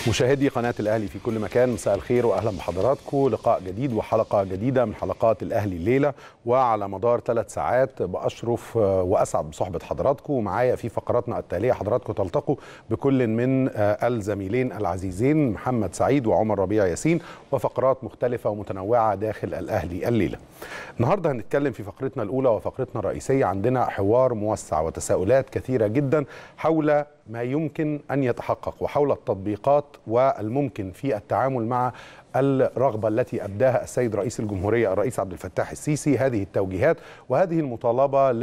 مشاهدي قناة الأهلي في كل مكان مساء الخير وأهلا بحضراتكم لقاء جديد وحلقة جديدة من حلقات الأهلي الليلة وعلى مدار ثلاث ساعات بأشرف وأسعد بصحبة حضراتكم ومعايا في فقراتنا التالية حضراتكم تلتقوا بكل من الزميلين العزيزين محمد سعيد وعمر ربيع ياسين وفقرات مختلفة ومتنوعة داخل الأهلي الليلة النهاردة هنتكلم في فقرتنا الأولى وفقرتنا الرئيسية عندنا حوار موسع وتساؤلات كثيرة جدا حول ما يمكن ان يتحقق وحول التطبيقات والممكن في التعامل مع الرغبه التي ابداها السيد رئيس الجمهوريه الرئيس عبد الفتاح السيسي هذه التوجيهات وهذه المطالبه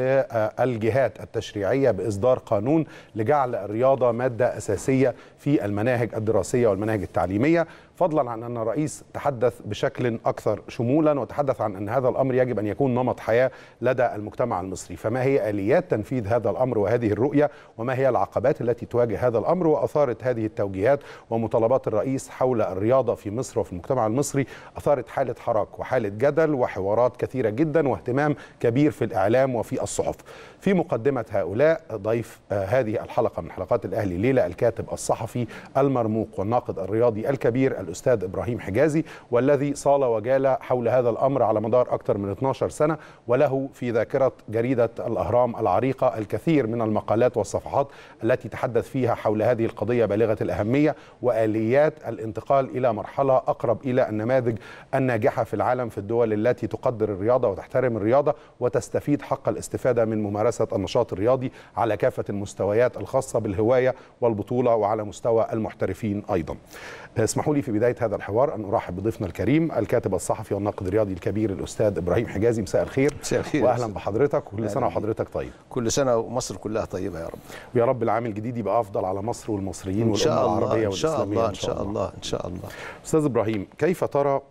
للجهات التشريعيه باصدار قانون لجعل الرياضه ماده اساسيه في المناهج الدراسيه والمناهج التعليميه فضلا عن ان الرئيس تحدث بشكل اكثر شمولا وتحدث عن ان هذا الامر يجب ان يكون نمط حياه لدى المجتمع المصري فما هي اليات تنفيذ هذا الامر وهذه الرؤيه وما هي العقبات التي تواجه هذا الامر واثارت هذه التوجيهات ومطالبات الرئيس حول الرياضه في مصر وفي المجتمع المصري اثارت حاله حراك وحاله جدل وحوارات كثيره جدا واهتمام كبير في الاعلام وفي الصحف في مقدمه هؤلاء ضيف هذه الحلقه من حلقات الاهلي ليله الكاتب الصحفي المرموق والناقد الرياضي الكبير الاستاذ ابراهيم حجازي والذي صال وجال حول هذا الامر على مدار اكثر من 12 سنه وله في ذاكره جريده الاهرام العريقه الكثير من المقالات والصفحات التي تحدث فيها حول هذه القضيه بالغه الاهميه واليات الانتقال الى مرحله اقرب الى النماذج الناجحه في العالم في الدول التي تقدر الرياضه وتحترم الرياضه وتستفيد حق الاستفاده من ممارسه النشاط الرياضي على كافه المستويات الخاصه بالهوايه والبطوله وعلى مستوى المحترفين ايضا. اسمحوا لي في بدايه هذا الحوار ان ارحب بضيفنا الكريم الكاتب الصحفي والناقد الرياضي الكبير الاستاذ ابراهيم حجازي مساء الخير مساء الخير واهلا بحضرتك وكل سنه وحضرتك طيب كل سنه ومصر كلها طيبه يا رب ويا رب العام الجديد يبقى افضل على مصر والمصريين ان شاء والامه الله العربيه ان شاء والاسلاميه الله ان شاء الله ان شاء الله استاذ ابراهيم كيف ترى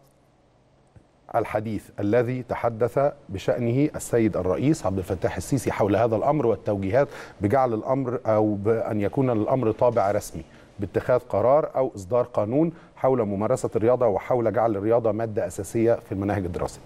الحديث الذي تحدث بشأنه السيد الرئيس عبد الفتاح السيسي حول هذا الأمر والتوجيهات بجعل الأمر أو بأن يكون الأمر طابع رسمي باتخاذ قرار أو إصدار قانون حول ممارسة الرياضة وحول جعل الرياضة مادة أساسية في المناهج الدراسية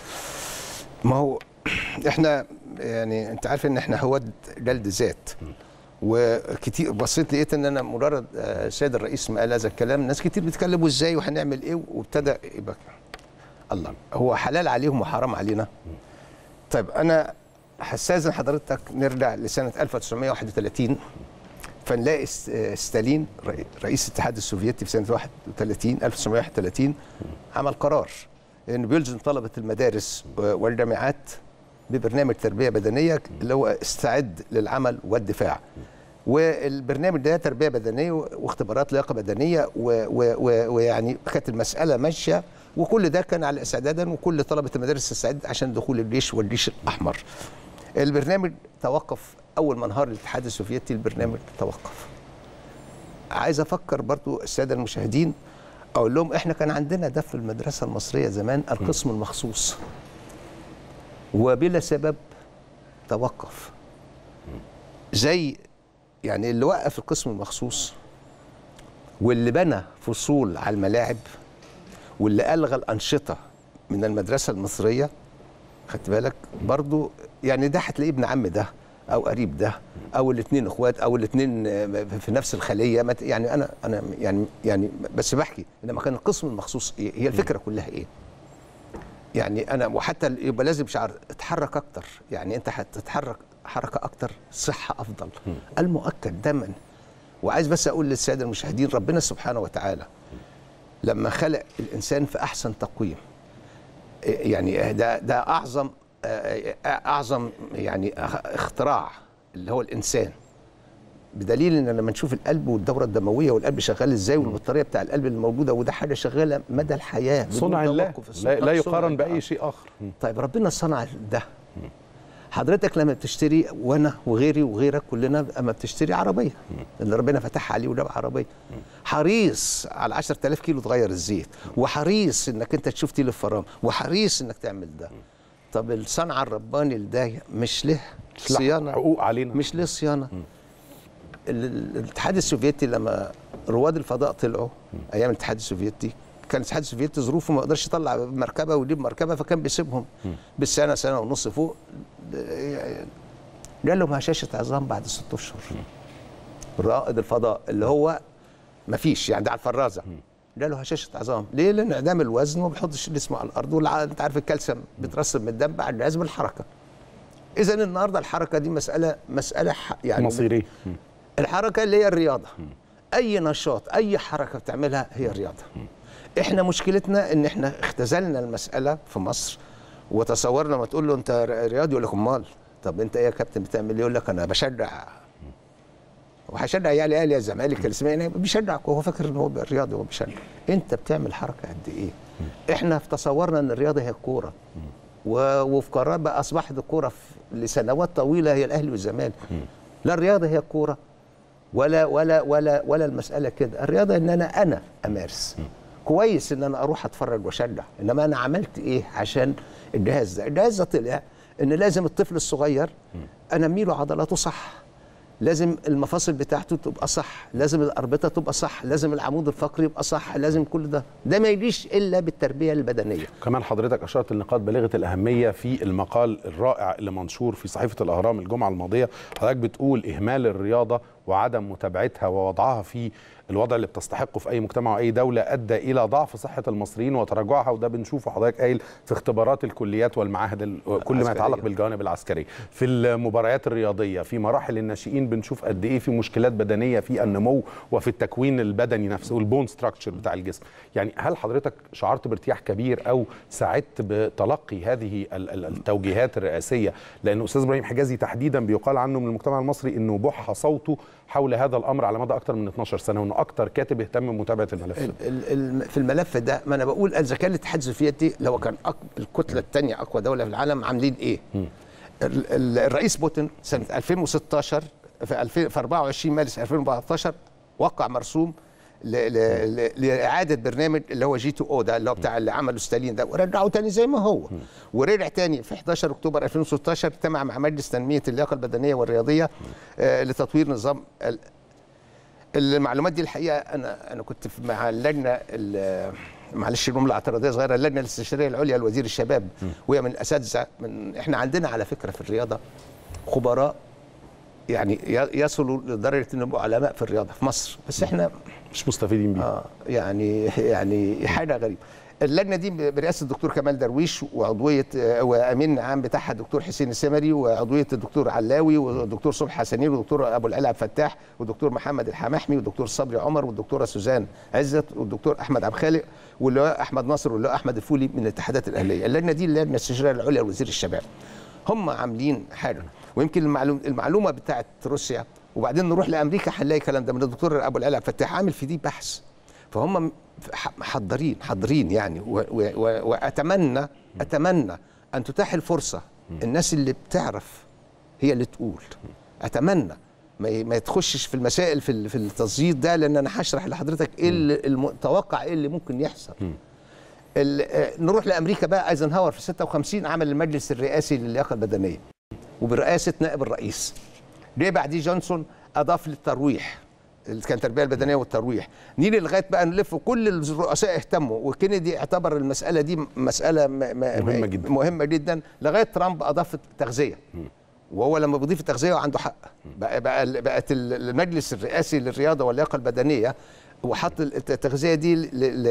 ما هو احنا يعني انت عارف ان احنا هواد جلد ذات وكتير بصيت لقيت ان انا مجرد السيد الرئيس ما قال هذا الكلام ناس كتير بيتكلموا ازاي وهنعمل ايه وابتدى يبقى الله هو حلال عليهم وحرام علينا طيب انا هستاذن حضرتك نرجع لسنه 1931 فنلاقي ستالين رئيس الاتحاد السوفيتي في سنه 31 1931 عمل قرار انه بيلزم طلبه المدارس والجامعات ببرنامج تربيه بدنيه اللي هو استعد للعمل والدفاع والبرنامج ده تربيه بدنيه واختبارات لياقه بدنيه ويعني كانت المساله ماشيه وكل ده كان على استعدادا وكل طلبه المدارس تستعد عشان دخول الجيش والجيش الاحمر. البرنامج توقف اول ما انهار الاتحاد السوفيتي البرنامج توقف. عايز افكر برضو الساده المشاهدين اقول لهم احنا كان عندنا ده في المدرسه المصريه زمان القسم المخصوص. وبلا سبب توقف. زي يعني اللي وقف القسم المخصوص واللي بنى فصول على الملاعب واللي الغى الانشطه من المدرسه المصريه خدت بالك برضو يعني ده هتلاقيه ابن عم ده او قريب ده او الاثنين اخوات او الاثنين في نفس الخليه يعني انا انا يعني يعني بس بحكي انما كان القسم المخصوص إيه؟ هي الفكره كلها ايه يعني انا وحتى يبقى لازم شعر اتحرك اكتر يعني انت هتتحرك حركه اكتر صحه افضل المؤكد دما وعايز بس اقول للساده المشاهدين ربنا سبحانه وتعالى لما خلق الانسان في احسن تقويم يعني ده ده اعظم اعظم يعني اختراع اللي هو الانسان بدليل ان لما نشوف القلب والدوره الدمويه والقلب شغال ازاي والبطاريه بتاع القلب الموجوده وده حاجه شغاله مدى الحياه صنع الله لا, لا يقارن باي شيء اخر طيب ربنا صنع ده حضرتك لما بتشتري وانا وغيري وغيرك كلنا اما بتشتري عربيه اللي ربنا فتحها عليه وجاب عربيه حريص على 10000 كيلو تغير الزيت وحريص انك انت تشوف تيل الفرامل وحريص انك تعمل ده طب الصنعه الرباني ده مش له صيانه حقوق علينا مش له صيانه الاتحاد السوفيتي لما رواد الفضاء طلعوا ايام الاتحاد السوفيتي كان الاتحاد السوفيتي ظروفه ما يقدرش يطلع مركبه ويجيب مركبه فكان بيسيبهم بالسنه سنه ونص فوق جالهم هشاشه عظام بعد ست اشهر رائد الفضاء اللي هو مفيش يعني ده على الفرازه ده له هشاشه عظام ليه لان انعدام الوزن وما بيحطش جسمه على الارض والع... انت عارف الكالسيوم بيترسب من الدم بعد لازم الحركه اذا النهارده الحركه دي مساله مساله ح- يعني مصيري الحركه اللي هي الرياضه اي نشاط اي حركه بتعملها هي الرياضه احنا مشكلتنا ان احنا اختزلنا المساله في مصر وتصورنا ما تقول له انت ر- رياضي يقول لك امال طب انت ايه يا كابتن بتعمل ايه يقول لك انا بشجع وهشجع عيالي اهلي يا الزمالك الاسماعيلي بيشجعك وهو فاكر ان هو رياضي وهو بيشجع انت بتعمل حركه قد ايه احنا في تصورنا ان الرياضه هي الكوره و- وفي قرار بقى اصبحت الكوره في- لسنوات طويله هي الاهلي والزمالك لا الرياضه هي الكوره ولا ولا ولا ولا المساله كده الرياضه ان انا انا امارس كويس ان انا اروح اتفرج واشجع انما انا عملت ايه عشان الجهاز ده الجهاز ده طلع ان لازم الطفل الصغير انمي له عضلاته صح لازم المفاصل بتاعته تبقى صح لازم الاربطه تبقى صح لازم العمود الفقري يبقى صح لازم كل ده ده ما يجيش الا بالتربيه البدنيه كمان حضرتك اشرت لنقاط بالغه الاهميه في المقال الرائع اللي منشور في صحيفه الاهرام الجمعه الماضيه حضرتك بتقول اهمال الرياضه وعدم متابعتها ووضعها في الوضع اللي بتستحقه في اي مجتمع واي دوله ادى الى ضعف صحه المصريين وتراجعها وده بنشوفه حضرتك قايل في اختبارات الكليات والمعاهد ال- كل ما العسكرية. يتعلق بالجوانب العسكريه في المباريات الرياضيه في مراحل الناشئين بنشوف قد ايه في مشكلات بدنيه في النمو وفي التكوين البدني نفسه والبون ستراكشر بتاع الجسم يعني هل حضرتك شعرت بارتياح كبير او سعدت بتلقي هذه ال- ال- التوجيهات الرئاسيه لان استاذ ابراهيم حجازي تحديدا بيقال عنه من المجتمع المصري انه بح صوته حول هذا الامر على مدى اكثر من 12 سنه وانه اكثر كاتب اهتم بمتابعه الملف ال- ال- ال- في الملف ده ما انا بقول اذا كان الاتحاد السوفيتي لو كان أك... الكتله الثانيه اقوى دوله في العالم عاملين ايه؟ ال- ال- الرئيس بوتين سنه 2016 في 2000 في 24 مارس 2014 وقع مرسوم ل... ل... ل... لاعاده برنامج اللي هو جي 2 او ده اللي هو بتاع اللي عمله ستالين ده ورجعه تاني زي ما هو ورجع تاني في 11 اكتوبر 2016 اجتمع مع مجلس تنميه اللياقه البدنيه والرياضيه آه لتطوير نظام ال- المعلومات دي الحقيقه انا انا كنت في- مع اللجنه ال- معلش جمله اعتراضيه صغيره اللجنه الاستشاريه العليا لوزير الشباب وهي من الاساتذه من احنا عندنا على فكره في الرياضه خبراء يعني ي- يصلوا لدرجه انهم يبقوا علماء في الرياضه في مصر بس احنا مش مستفيدين بيه اه يعني يعني حاجه غريبه اللجنه دي برئاسه الدكتور كمال درويش وعضويه آه، وامين عام بتاعها الدكتور حسين السمري وعضويه الدكتور علاوي والدكتور صبحي حسنين والدكتور ابو العلا عبد الفتاح والدكتور محمد الحماحمي والدكتور صبري عمر والدكتوره سوزان عزت والدكتور احمد عبد الخالق واللواء احمد ناصر واللواء احمد الفولي من الاتحادات الاهليه اللجنه دي اللجنه الاستشاريه العليا لوزير الشباب هم عاملين حاجه ويمكن المعلوم المعلومه بتاعت روسيا وبعدين نروح لامريكا هنلاقي الكلام ده من الدكتور ابو العلا عبد الفتاح عامل في دي بحث فهم محضرين حاضرين يعني و- و- و- واتمنى اتمنى ان تتاح الفرصه الناس اللي بتعرف هي اللي تقول اتمنى ما ي- ما تخشش في المسائل في ال- في التصدير ده لان انا هشرح لحضرتك ايه اللي المتوقع ايه اللي ممكن يحصل ال- آه، نروح لامريكا بقى ايزنهاور في 56 عمل المجلس الرئاسي للياقه البدنيه وبرئاسه نائب الرئيس جه بعديه جونسون اضاف للترويح اللي كان التربيه البدنيه والترويح نيجي لغايه بقى نلف كل الرؤساء اهتموا وكينيدي اعتبر المساله دي مساله م- م- مهمة جدا. مهمه جدا لغايه ترامب اضاف التغذيه وهو لما بيضيف التغذيه عنده حق بقى بقى بقت ال- المجلس الرئاسي للرياضه واللياقه البدنيه وحط الت- التغذيه دي ل- ل-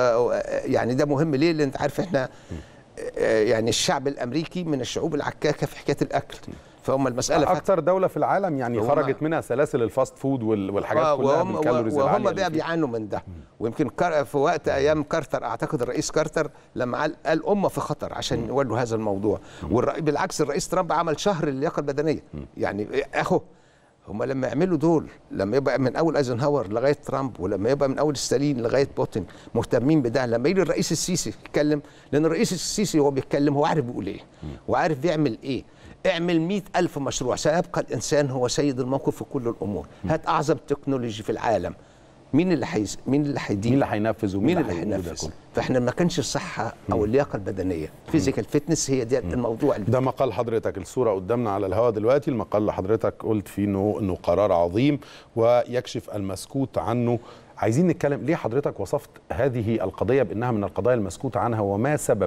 يعني ده مهم ليه؟ لان انت عارف احنا آه، يعني الشعب الامريكي من الشعوب العكاكه في حكايه الاكل فهم المساله فات- اكثر دوله في العالم يعني وهم- خرجت منها سلاسل الفاست فود وال- والحاجات آه، كلها وهم بالكالوريز وهم العاليه اللي بقى فيها. بيعانوا من ده ويمكن كار- في وقت ايام كارتر اعتقد الرئيس كارتر لما قال قال امه في خطر عشان يواجهوا هذا الموضوع والرئي- بالعكس الرئيس ترامب عمل شهر اللياقه البدنيه يعني اخو هم لما يعملوا دول لما يبقى من اول ايزنهاور لغايه ترامب ولما يبقى من اول ستالين لغايه بوتين مهتمين بده لما يجي الرئيس السيسي يتكلم لان الرئيس السيسي هو بيتكلم هو عارف بيقول ايه وعارف بيعمل ايه اعمل مئة ألف مشروع سيبقى الإنسان هو سيد الموقف في كل الأمور هات أعظم تكنولوجي في العالم مين اللي حيز... مين اللي هيدير مين اللي هينفذ ومين مين اللي هيقول ده هينفذ كله؟ فاحنا ما كانش الصحه او اللياقه البدنيه فيزيكال فيتنس هي دي الموضوع اللي ده مقال حضرتك الصورة قدامنا على الهواء دلوقتي المقال اللي حضرتك قلت فيه انه انه قرار عظيم ويكشف المسكوت عنه عايزين نتكلم ليه حضرتك وصفت هذه القضية بانها من القضايا المسكوت عنها وما سبب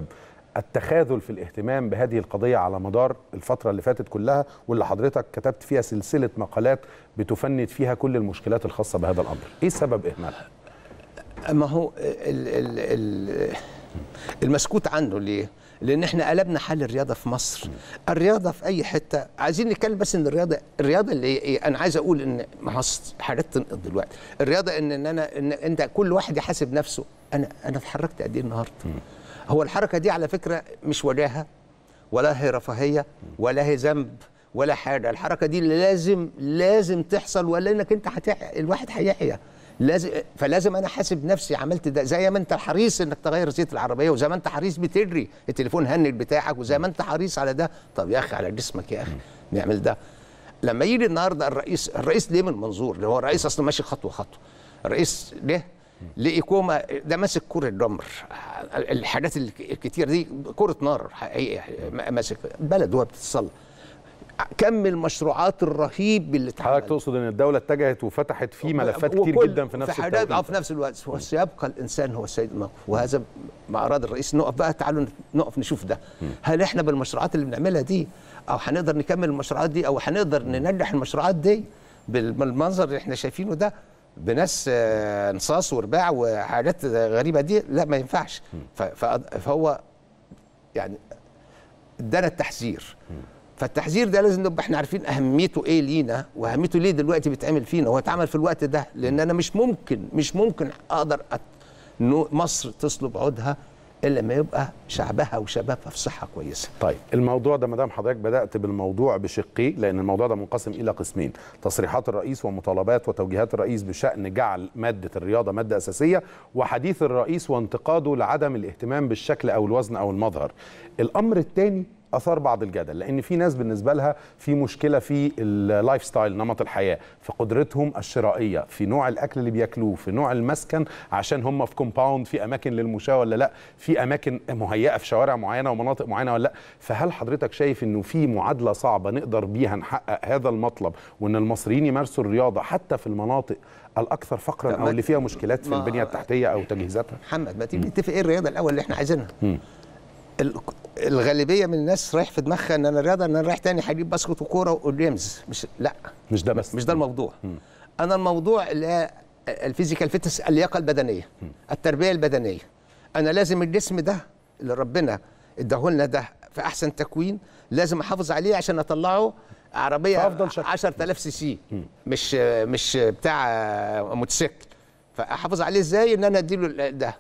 التخاذل في الاهتمام بهذه القضيه على مدار الفتره اللي فاتت كلها واللي حضرتك كتبت فيها سلسله مقالات بتفند فيها كل المشكلات الخاصه بهذا الامر ايه سبب اهمالها ما هو ال ال ال المسكوت عنه ليه؟ لان احنا قلبنا حال الرياضه في مصر الرياضه في اي حته عايزين نتكلم بس ان الرياضه الرياضه اللي هي ايه انا عايز اقول ان ما هو حاجات تنقض دلوقتي الرياضه ان, إن انا ان انت كل واحد يحاسب نفسه انا انا اتحركت قد ايه النهارده هو الحركه دي على فكره مش وجاهه ولا هي رفاهيه ولا هي ذنب ولا حاجه الحركه دي اللي لازم لازم تحصل ولا انك انت هتحيا الواحد هيحيا لازم فلازم انا حاسب نفسي عملت ده زي ما انت حريص انك تغير زيت العربيه وزي ما انت حريص بتجري التليفون هنج بتاعك وزي ما انت حريص على ده طب يا اخي على جسمك يا اخي نعمل ده لما يجي النهارده الرئيس الرئيس ليه من منظور اللي هو الرئيس اصلا ماشي خطوه خطوه الرئيس ليه ليه كوما ده ماسك كرة دمر الحاجات الكتير دي كرة نار حقيقة ماسك البلد هو بتتصلى كم المشروعات الرهيب اللي حضرتك اتعمل تقصد ان الدوله اتجهت وفتحت فيه ملفات كتير وكل- جدا في نفس في حاجات التوقيت اه في نفس الوقت بس يبقى الانسان هو السيد الموقف وهذا مع اراد الرئيس نقف بقى تعالوا نقف نشوف ده هل احنا بالمشروعات اللي بنعملها دي او هنقدر نكمل المشروعات دي او هنقدر ننجح المشروعات دي بال- بالمنظر اللي احنا شايفينه ده بناس آه، نصاص ورباع وحاجات غريبه دي لا ما ينفعش ف- ف- فهو يعني ادانا التحذير فالتحذير ده لازم نبقى احنا عارفين اهميته ايه لينا واهميته ليه دلوقتي بيتعمل فينا هو اتعمل في الوقت ده لان انا مش ممكن مش ممكن اقدر أت... إنه مصر تصلب عودها الا لما يبقى شعبها وشبابها في صحه كويسه طيب الموضوع ده ما دام حضرتك بدات بالموضوع بشقيه لان الموضوع ده منقسم الى قسمين تصريحات الرئيس ومطالبات وتوجيهات الرئيس بشان جعل ماده الرياضه ماده اساسيه وحديث الرئيس وانتقاده لعدم الاهتمام بالشكل او الوزن او المظهر الامر الثاني اثار بعض الجدل لان في ناس بالنسبه لها في مشكله في اللايف ستايل نمط الحياه في قدرتهم الشرائيه في نوع الاكل اللي بياكلوه في نوع المسكن عشان هم في كومباوند في اماكن للمشاه ولا لا في اماكن مهيئه في شوارع معينه ومناطق معينه ولا لا فهل حضرتك شايف انه في معادله صعبه نقدر بيها نحقق هذا المطلب وان المصريين يمارسوا الرياضه حتى في المناطق الاكثر فقرا لا، او ما- اللي فيها مشكلات في ما- البنيه التحتيه او تجهيزاتها محمد ما تيجي نتفق ايه الرياضه الاول اللي احنا عايزينها ال- الغالبيه من الناس رايح في دماغها ان انا الرياضه ان انا رايح تاني هجيب باسكت وكوره وجيمز مش لا مش ده بس مش ده الموضوع انا الموضوع اللي هي الفيزيكال فيتنس اللياقه البدنيه التربيه البدنيه انا لازم الجسم ده اللي ربنا اداهولنا ده في احسن تكوين لازم احافظ عليه عشان اطلعه عربيه في أفضل شكل. 10000 سي سي مش مش بتاع موتوسيكل فاحافظ عليه ازاي ان انا اديله ال- ده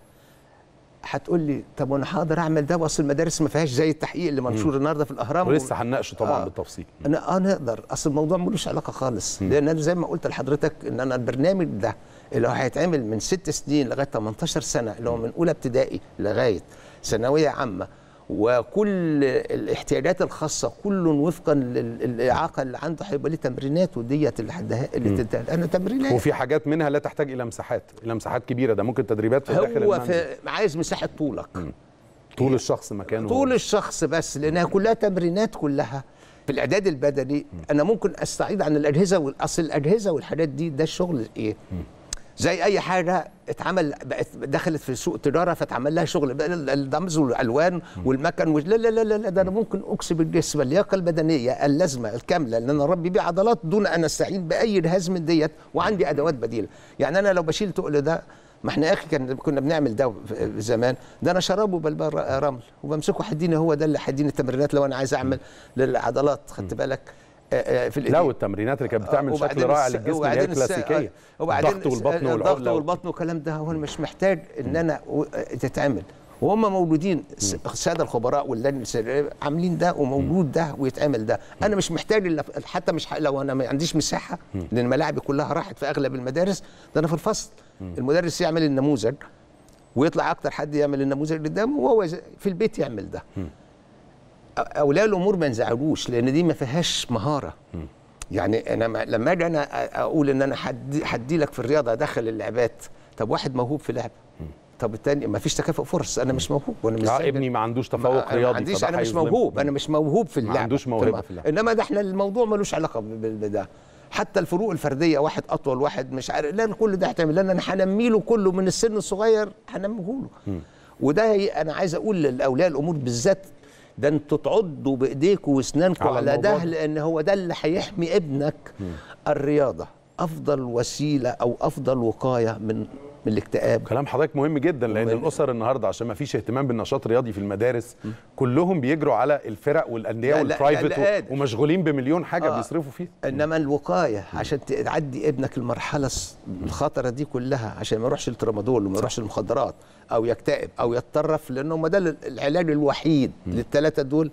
هتقول لي طب وانا هقدر اعمل ده واصل المدارس ما فيهاش زي التحقيق اللي منشور النهارده في الاهرام ولسه هنناقشه طبعا آه. بالتفصيل انا اه نقدر اصل الموضوع ملوش علاقه خالص لان انا زي ما قلت لحضرتك ان انا البرنامج ده اللي هو هيتعمل من ست سنين لغايه 18 سنه اللي هو من اولى ابتدائي لغايه ثانويه عامه وكل الاحتياجات الخاصه كل وفقا لل- للاعاقه اللي عنده هيبقى ليه تمرينات وديت اللي حدها اللي تديها انا تمرينات وفي حاجات منها لا تحتاج الى مساحات الى مساحات كبيره ده ممكن تدريبات في داخل هو المنزل في عايز مساحه طولك طول الشخص مكانه طول الشخص بس لانها كلها تمرينات كلها في الاعداد البدني انا ممكن استعيد عن الاجهزه والاصل الاجهزه والحاجات دي ده الشغل ايه زي اي حاجه اتعمل بقت دخلت في سوق تجاره فتعمل لها شغل بقى ال- الدمز والالوان والمكن وال- لا لا لا لا لا، ده انا ممكن اكسب الجسم اللياقه البدنيه اللازمه الكامله ان انا اربي بيه عضلات دون ان استعين باي جهاز من ديت وعندي ادوات بديله يعني انا لو بشيل تقل ده ما احنا يا اخي كان كنا بنعمل ده في- زمان ده انا شرابه بالبال ر- رمل وبمسكه حديني هو ده اللي حديني التمرينات لو انا عايز اعمل للعضلات خدت بالك آه، آه، في لا الإيدين. والتمرينات اللي كانت بتعمل شكل وبعدين رائع الس- للجسم اللي هي وبعدين الس- الكلاسيكيه آه، وبعدين الضغط والبطن الس- الضغط والعقله والبطن والكلام ده هو انا مش محتاج ان انا و- تتعمل وهم موجودين الس- الساده الخبراء واللجنه السريه عاملين ده وموجود ده ويتعمل ده انا مش محتاج إلا ف- حتى مش ح- لو انا ما عنديش مساحه لان الملاعب كلها راحت في اغلب المدارس ده انا في الفصل المدرس يعمل النموذج ويطلع اكتر حد يعمل النموذج اللي قدامه وهو يز- في البيت يعمل ده أ- اولياء الامور ما ينزعجوش لان دي ما فيهاش مهاره يعني انا ما- لما اجي انا أ- اقول ان انا هدي هدي لك في الرياضه ادخل اللعبات طب واحد موهوب في لعبه طب التاني ما فيش تكافؤ فرص انا مش موهوب وانا مش اه زي- ابني ما عندوش ما- تفوق أنا رياضي ما عنديش فده انا مش هيظلمه. موهوب انا مش موهوب في اللعبه عندوش موهبة تمام. في اللعبة. انما ده احنا الموضوع ملوش علاقه ب- ب- بده حتى الفروق الفرديه واحد اطول واحد مش عارف لا كل ده هتعمل لان انا هنمي له كله من السن الصغير هنميه له وده هي انا عايز اقول لاولياء الامور بالذات ده انتوا تعضوا بايديكم واسنانكم على على, الموضوع ده ده. لان هو ده اللي هيحمي ابنك الرياضه افضل وسيله او افضل وقايه من من الاكتئاب كلام حضرتك مهم جدا لان ومهم. الاسر النهارده عشان ما فيش اهتمام بالنشاط الرياضي في المدارس كلهم بيجروا على الفرق والانديه لا، لا، لا، والبرايفت لا و- قادر. ومشغولين بمليون حاجه آه. بيصرفوا فيها انما الوقايه عشان تعدي ابنك المرحله الص- الخطره دي كلها عشان ما يروحش الترامادول وما يروحش المخدرات او يكتئب او يتطرف لان هم ده العلاج الوحيد للثلاثه دول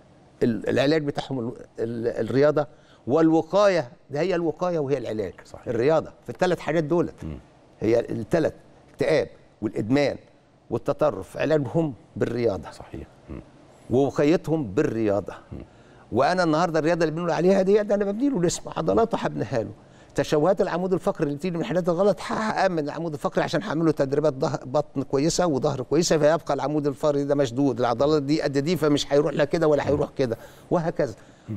ال- العلاج بتاعهم ال- ال- الرياضه والوقايه ده هي الوقايه وهي العلاج صحيح. الرياضه في الثلاث حاجات دولت هي الثلاث اكتئاب والادمان والتطرف علاجهم بالرياضه صحيح مم. ووقايتهم بالرياضه وانا النهارده الرياضه اللي بنقول عليها دي ده انا ببني له الاسم عضلاته هبنيها له تشوهات العمود الفقري اللي بتيجي من الحاجات الغلط هامن العمود الفقري عشان هعمل له تدريبات ظهر بطن كويسه وظهر كويسه فيبقى العمود الفقري ده مشدود العضلات دي قد دي فمش هيروح لا كده ولا هيروح كده وهكذا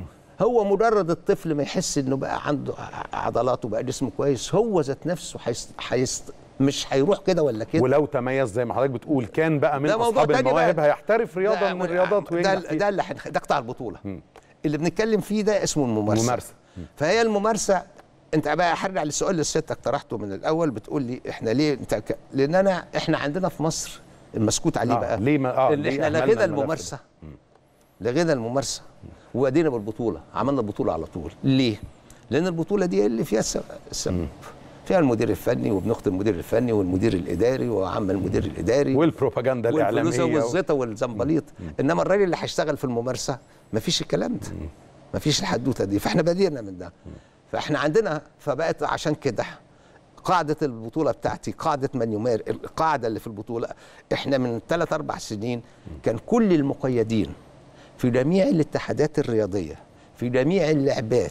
هو مجرد الطفل ما يحس انه بقى عنده ع- عضلات وبقى جسمه كويس هو ذات نفسه حيست... حيست... مش هيروح كده ولا كده ولو تميز زي ما حضرتك بتقول كان بقى من ده موضوع اصحاب تاني بقى. المواهب هيحترف رياضه ده- من الرياضات ده وينجح ده فيها اللي هنخ- ده قطاع البطوله اللي بنتكلم فيه ده اسمه الممارسه الممارسة. فهي الممارسه انت بقى هرجع للسؤال اللي سيادتك طرحته من الاول بتقول لي احنا ليه انت ك... لان انا احنا عندنا في مصر المسكوت عليه آه، بقى ليه ما- آه، اللي ليه احنا أهملنا لغينا الملف ده؟ الممارسه لغينا الممارسه وادينا بالبطوله عملنا البطوله على طول ليه؟ لان البطوله دي اللي فيها السبب, السبب. فيها المدير الفني وابن اخت المدير الفني والمدير الاداري وعم المدير الاداري والبروباجندا والفلوس الاعلاميه و- والزيطه والزنبليط انما الراجل اللي هيشتغل في الممارسه مفيش الكلام ده مفيش الحدوته دي فاحنا بدينا من ده فاحنا عندنا فبقت عشان كده قاعدة البطولة بتاعتي قاعدة من يمار القاعدة اللي في البطولة احنا من ثلاث أربع سنين كان كل المقيدين في جميع الاتحادات الرياضية في جميع اللعبات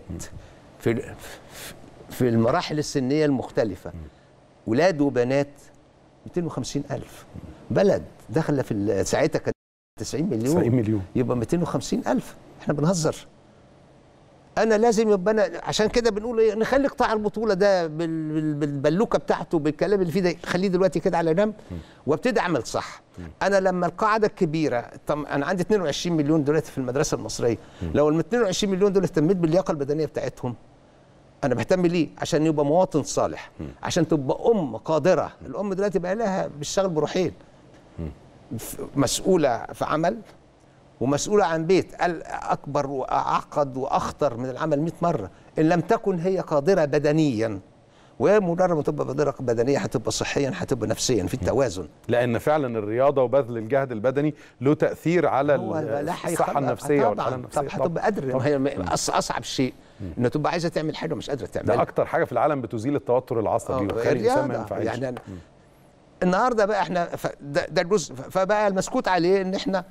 في في المراحل السنية المختلفة ولاد وبنات 250 ألف بلد داخله في ال- ساعتها كانت 90 مليون 90 مليون. يبقى 250 ألف احنا بنهزر انا لازم يبقى انا عشان كده بنقول ايه نخلي قطاع البطوله ده بال- بال- بالبلوكه بتاعته بالكلام اللي فيه ده خليه دلوقتي كده على جنب وابتدي اعمل صح انا لما القاعده الكبيره طب انا عندي 22 مليون دلوقتي في المدرسه المصريه لو ال 22 مليون دول اهتميت باللياقه البدنيه بتاعتهم انا بهتم ليه عشان يبقى مواطن صالح عشان تبقى ام قادره الام دلوقتي بقى لها بتشتغل بروحين ف- مسؤوله في عمل ومسؤوله عن بيت ال- اكبر واعقد واخطر من العمل 100 مره ان لم تكن هي قادره بدنيا وهي مجرد ما تبقى قادره بدنيا هتبقى صحيا هتبقى نفسيا في التوازن لان فعلا الرياضه وبذل الجهد البدني له تاثير على هو ال- لا الصحه هيخلق- النفسيه طبعاً. والحاله النفسيه طب هتبقى قادره ما هي أص- اصعب شيء انها تبقى عايزه تعمل حاجه مش قادره ده تعملها اكتر حاجه في العالم بتزيل التوتر العصبي آه، وتخلي الانسان ما الرياضة. ينفعش يعني أنا النهارده بقى احنا ف- ده, ده الجزء فبقى المسكوت عليه ان احنا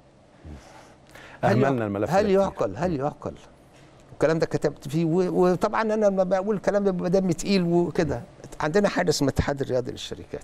هل اهملنا يعقل- الملف هل ده كتير. يعقل هل يعقل الكلام ده كتبت فيه و- وطبعا انا لما بقول الكلام ده بيبقى دمي تقيل وكده عندنا حاجه اسمها الاتحاد الرياضي للشركات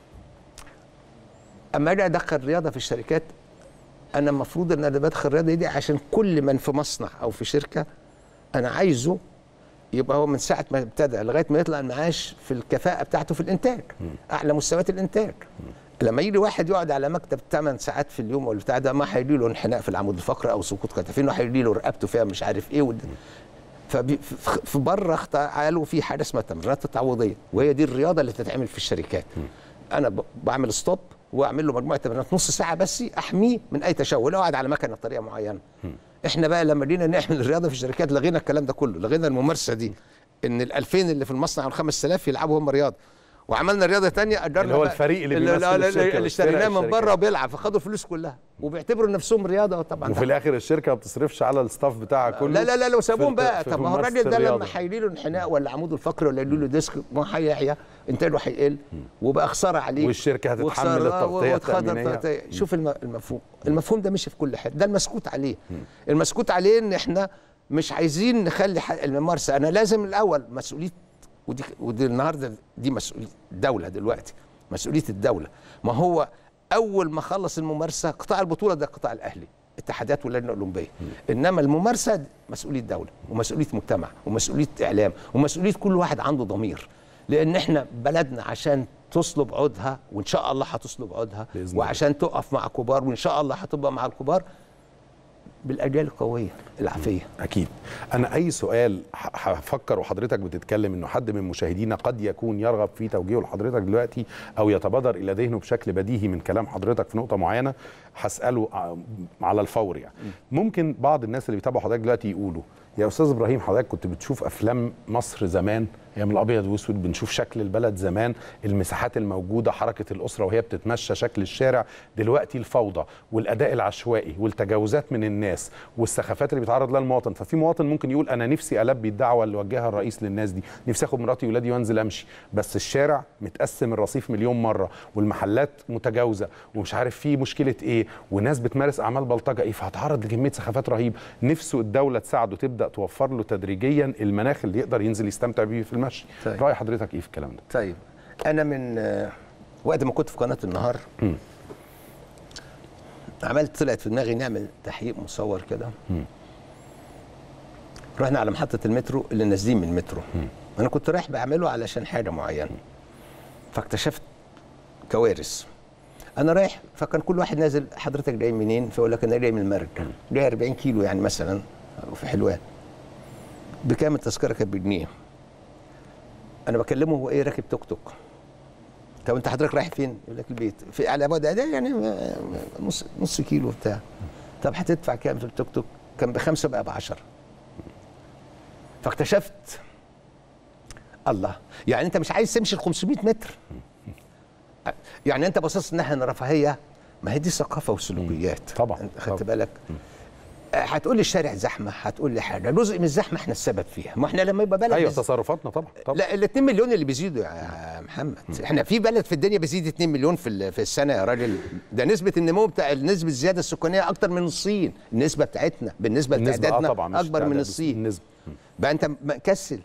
اما اجي ادخل رياضه في الشركات انا المفروض ان انا بدخل الرياضه دي عشان كل من في مصنع او في شركه انا عايزه يبقى هو من ساعه ما ابتدى لغايه ما يطلع المعاش في الكفاءه بتاعته في الانتاج اعلى مستويات الانتاج لما يجي واحد يقعد على مكتب 8 ساعات في اليوم ولا بتاع ده ما هيجي له انحناء في العمود الفقري او سقوط كتفين وهيجي له رقبته فيها مش عارف ايه وده. فبي- في في بره قالوا في حاجه اسمها التمرينات التعويضيه وهي دي الرياضه اللي بتتعمل في الشركات انا ب- بعمل ستوب واعمل له مجموعه تمرينات نص ساعه بس احميه من اي تشوه لو قاعد على مكنه بطريقه معينه احنا بقى لما جينا نعمل الرياضه في الشركات لغينا الكلام ده كله لغينا الممارسه دي ان ال 2000 اللي في المصنع وال 5000 يلعبوا هم رياضه وعملنا رياضه تانية اجرنا اللي هو بقى- الفريق اللي اللي, بيمثل اللي, الشركة اللي اشتريناه واشترى من الشركات. بره وبيلعب فخدوا الفلوس كلها وبيعتبروا نفسهم رياضه طبعا وفي ده الاخر الشركه ما بتصرفش على الستاف بتاعها كله لا لا لا لو سابوهم في- بقى في طب ما هو ممارسة الراجل ده الرياضة. لما هيجي له انحناء ولا عموده الفقري ولا يجي له ديسك ما هيعيا انتاجه هيقل وبقى خساره عليه والشركة هتتحمل وخسارة التغطية وتخاطر التأمينية. تغطية. شوف الم- المفهوم المفهوم ده مشي في كل حته ده المسكوت عليه المسكوت عليه ان احنا مش عايزين نخلي ح- الممارسه انا لازم الاول مسؤوليه ودي ودي النهارده دي مسؤوليه الدوله دلوقتي مسؤوليه الدوله ما هو اول ما خلص الممارسه قطاع البطوله ده قطاع الاهلي اتحادات واللجنه الاولمبيه انما الممارسه دي مسؤوليه دوله ومسؤوليه مجتمع ومسؤوليه اعلام ومسؤوليه كل واحد عنده ضمير لان احنا بلدنا عشان تصلب عودها وان شاء الله هتصلب عودها بإذن الله. وعشان تقف مع كبار وان شاء الله هتبقى مع الكبار بالاجيال القويه العافيه اكيد انا اي سؤال ه- هفكر وحضرتك بتتكلم انه حد من مشاهدينا قد يكون يرغب في توجيهه لحضرتك دلوقتي او يتبادر الى ذهنه بشكل بديهي من كلام حضرتك في نقطه معينه هساله ع- على الفور يعني ممكن بعض الناس اللي بيتابعوا حضرتك دلوقتي يقولوا يا استاذ ابراهيم حضرتك كنت بتشوف افلام مصر زمان ايام الابيض واسود بنشوف شكل البلد زمان المساحات الموجوده حركه الاسره وهي بتتمشى شكل الشارع دلوقتي الفوضى والاداء العشوائي والتجاوزات من الناس والسخافات اللي بيتعرض لها المواطن ففي مواطن ممكن يقول انا نفسي البي الدعوه اللي وجهها الرئيس للناس دي نفسي اخد مراتي وولادي وانزل امشي بس الشارع متقسم الرصيف مليون مره والمحلات متجاوزه ومش عارف في مشكله ايه وناس بتمارس اعمال بلطجه ايه فهتعرض لكميه سخافات رهيب نفسه الدوله تساعده تبدا توفر له تدريجيا المناخ اللي يقدر ينزل يستمتع بيه في المشي طيب. راي حضرتك ايه في الكلام ده طيب انا من آه، وقت ما كنت في قناه النهار مم. عملت طلعت في دماغي نعمل تحقيق مصور كده رحنا على محطه المترو اللي نازلين من المترو انا كنت رايح بعمله علشان حاجه معينه فاكتشفت كوارث انا رايح فكان كل واحد نازل حضرتك جاي منين فيقول لك انا جاي من المرج جاي 40 كيلو يعني مثلا وفي حلوان بكام التذكره كانت بجنيه انا بكلمه هو ايه راكب توك توك طب انت حضرتك رايح فين؟ يقول لك البيت في على بعد ده يعني نص نص كيلو بتاع طب هتدفع كام في التوك توك؟ كان بخمسه بقى ب 10 فاكتشفت الله يعني انت مش عايز تمشي ال 500 متر يعني انت باصص ان احنا رفاهيه ما هي دي ثقافه وسلوكيات طبعاً، انت خدت طبعاً. بالك هتقول لي الشارع زحمه هتقول لي حاجه جزء من الزحمه احنا السبب فيها ما احنا لما يبقى بلد ايوه بز- تصرفاتنا طبعا طبعا لا ال 2 مليون اللي بيزيدوا يا محمد احنا في بلد في الدنيا بيزيد 2 مليون في ال- في السنه يا راجل ده نسبه النمو بتاع نسبه الزياده السكانيه اكتر من الصين النسبه بتاعتنا بالنسبه النسبه اه لتعدادنا طبعا مش اكبر من تعداد، الصين النسبه بقى انت مكسل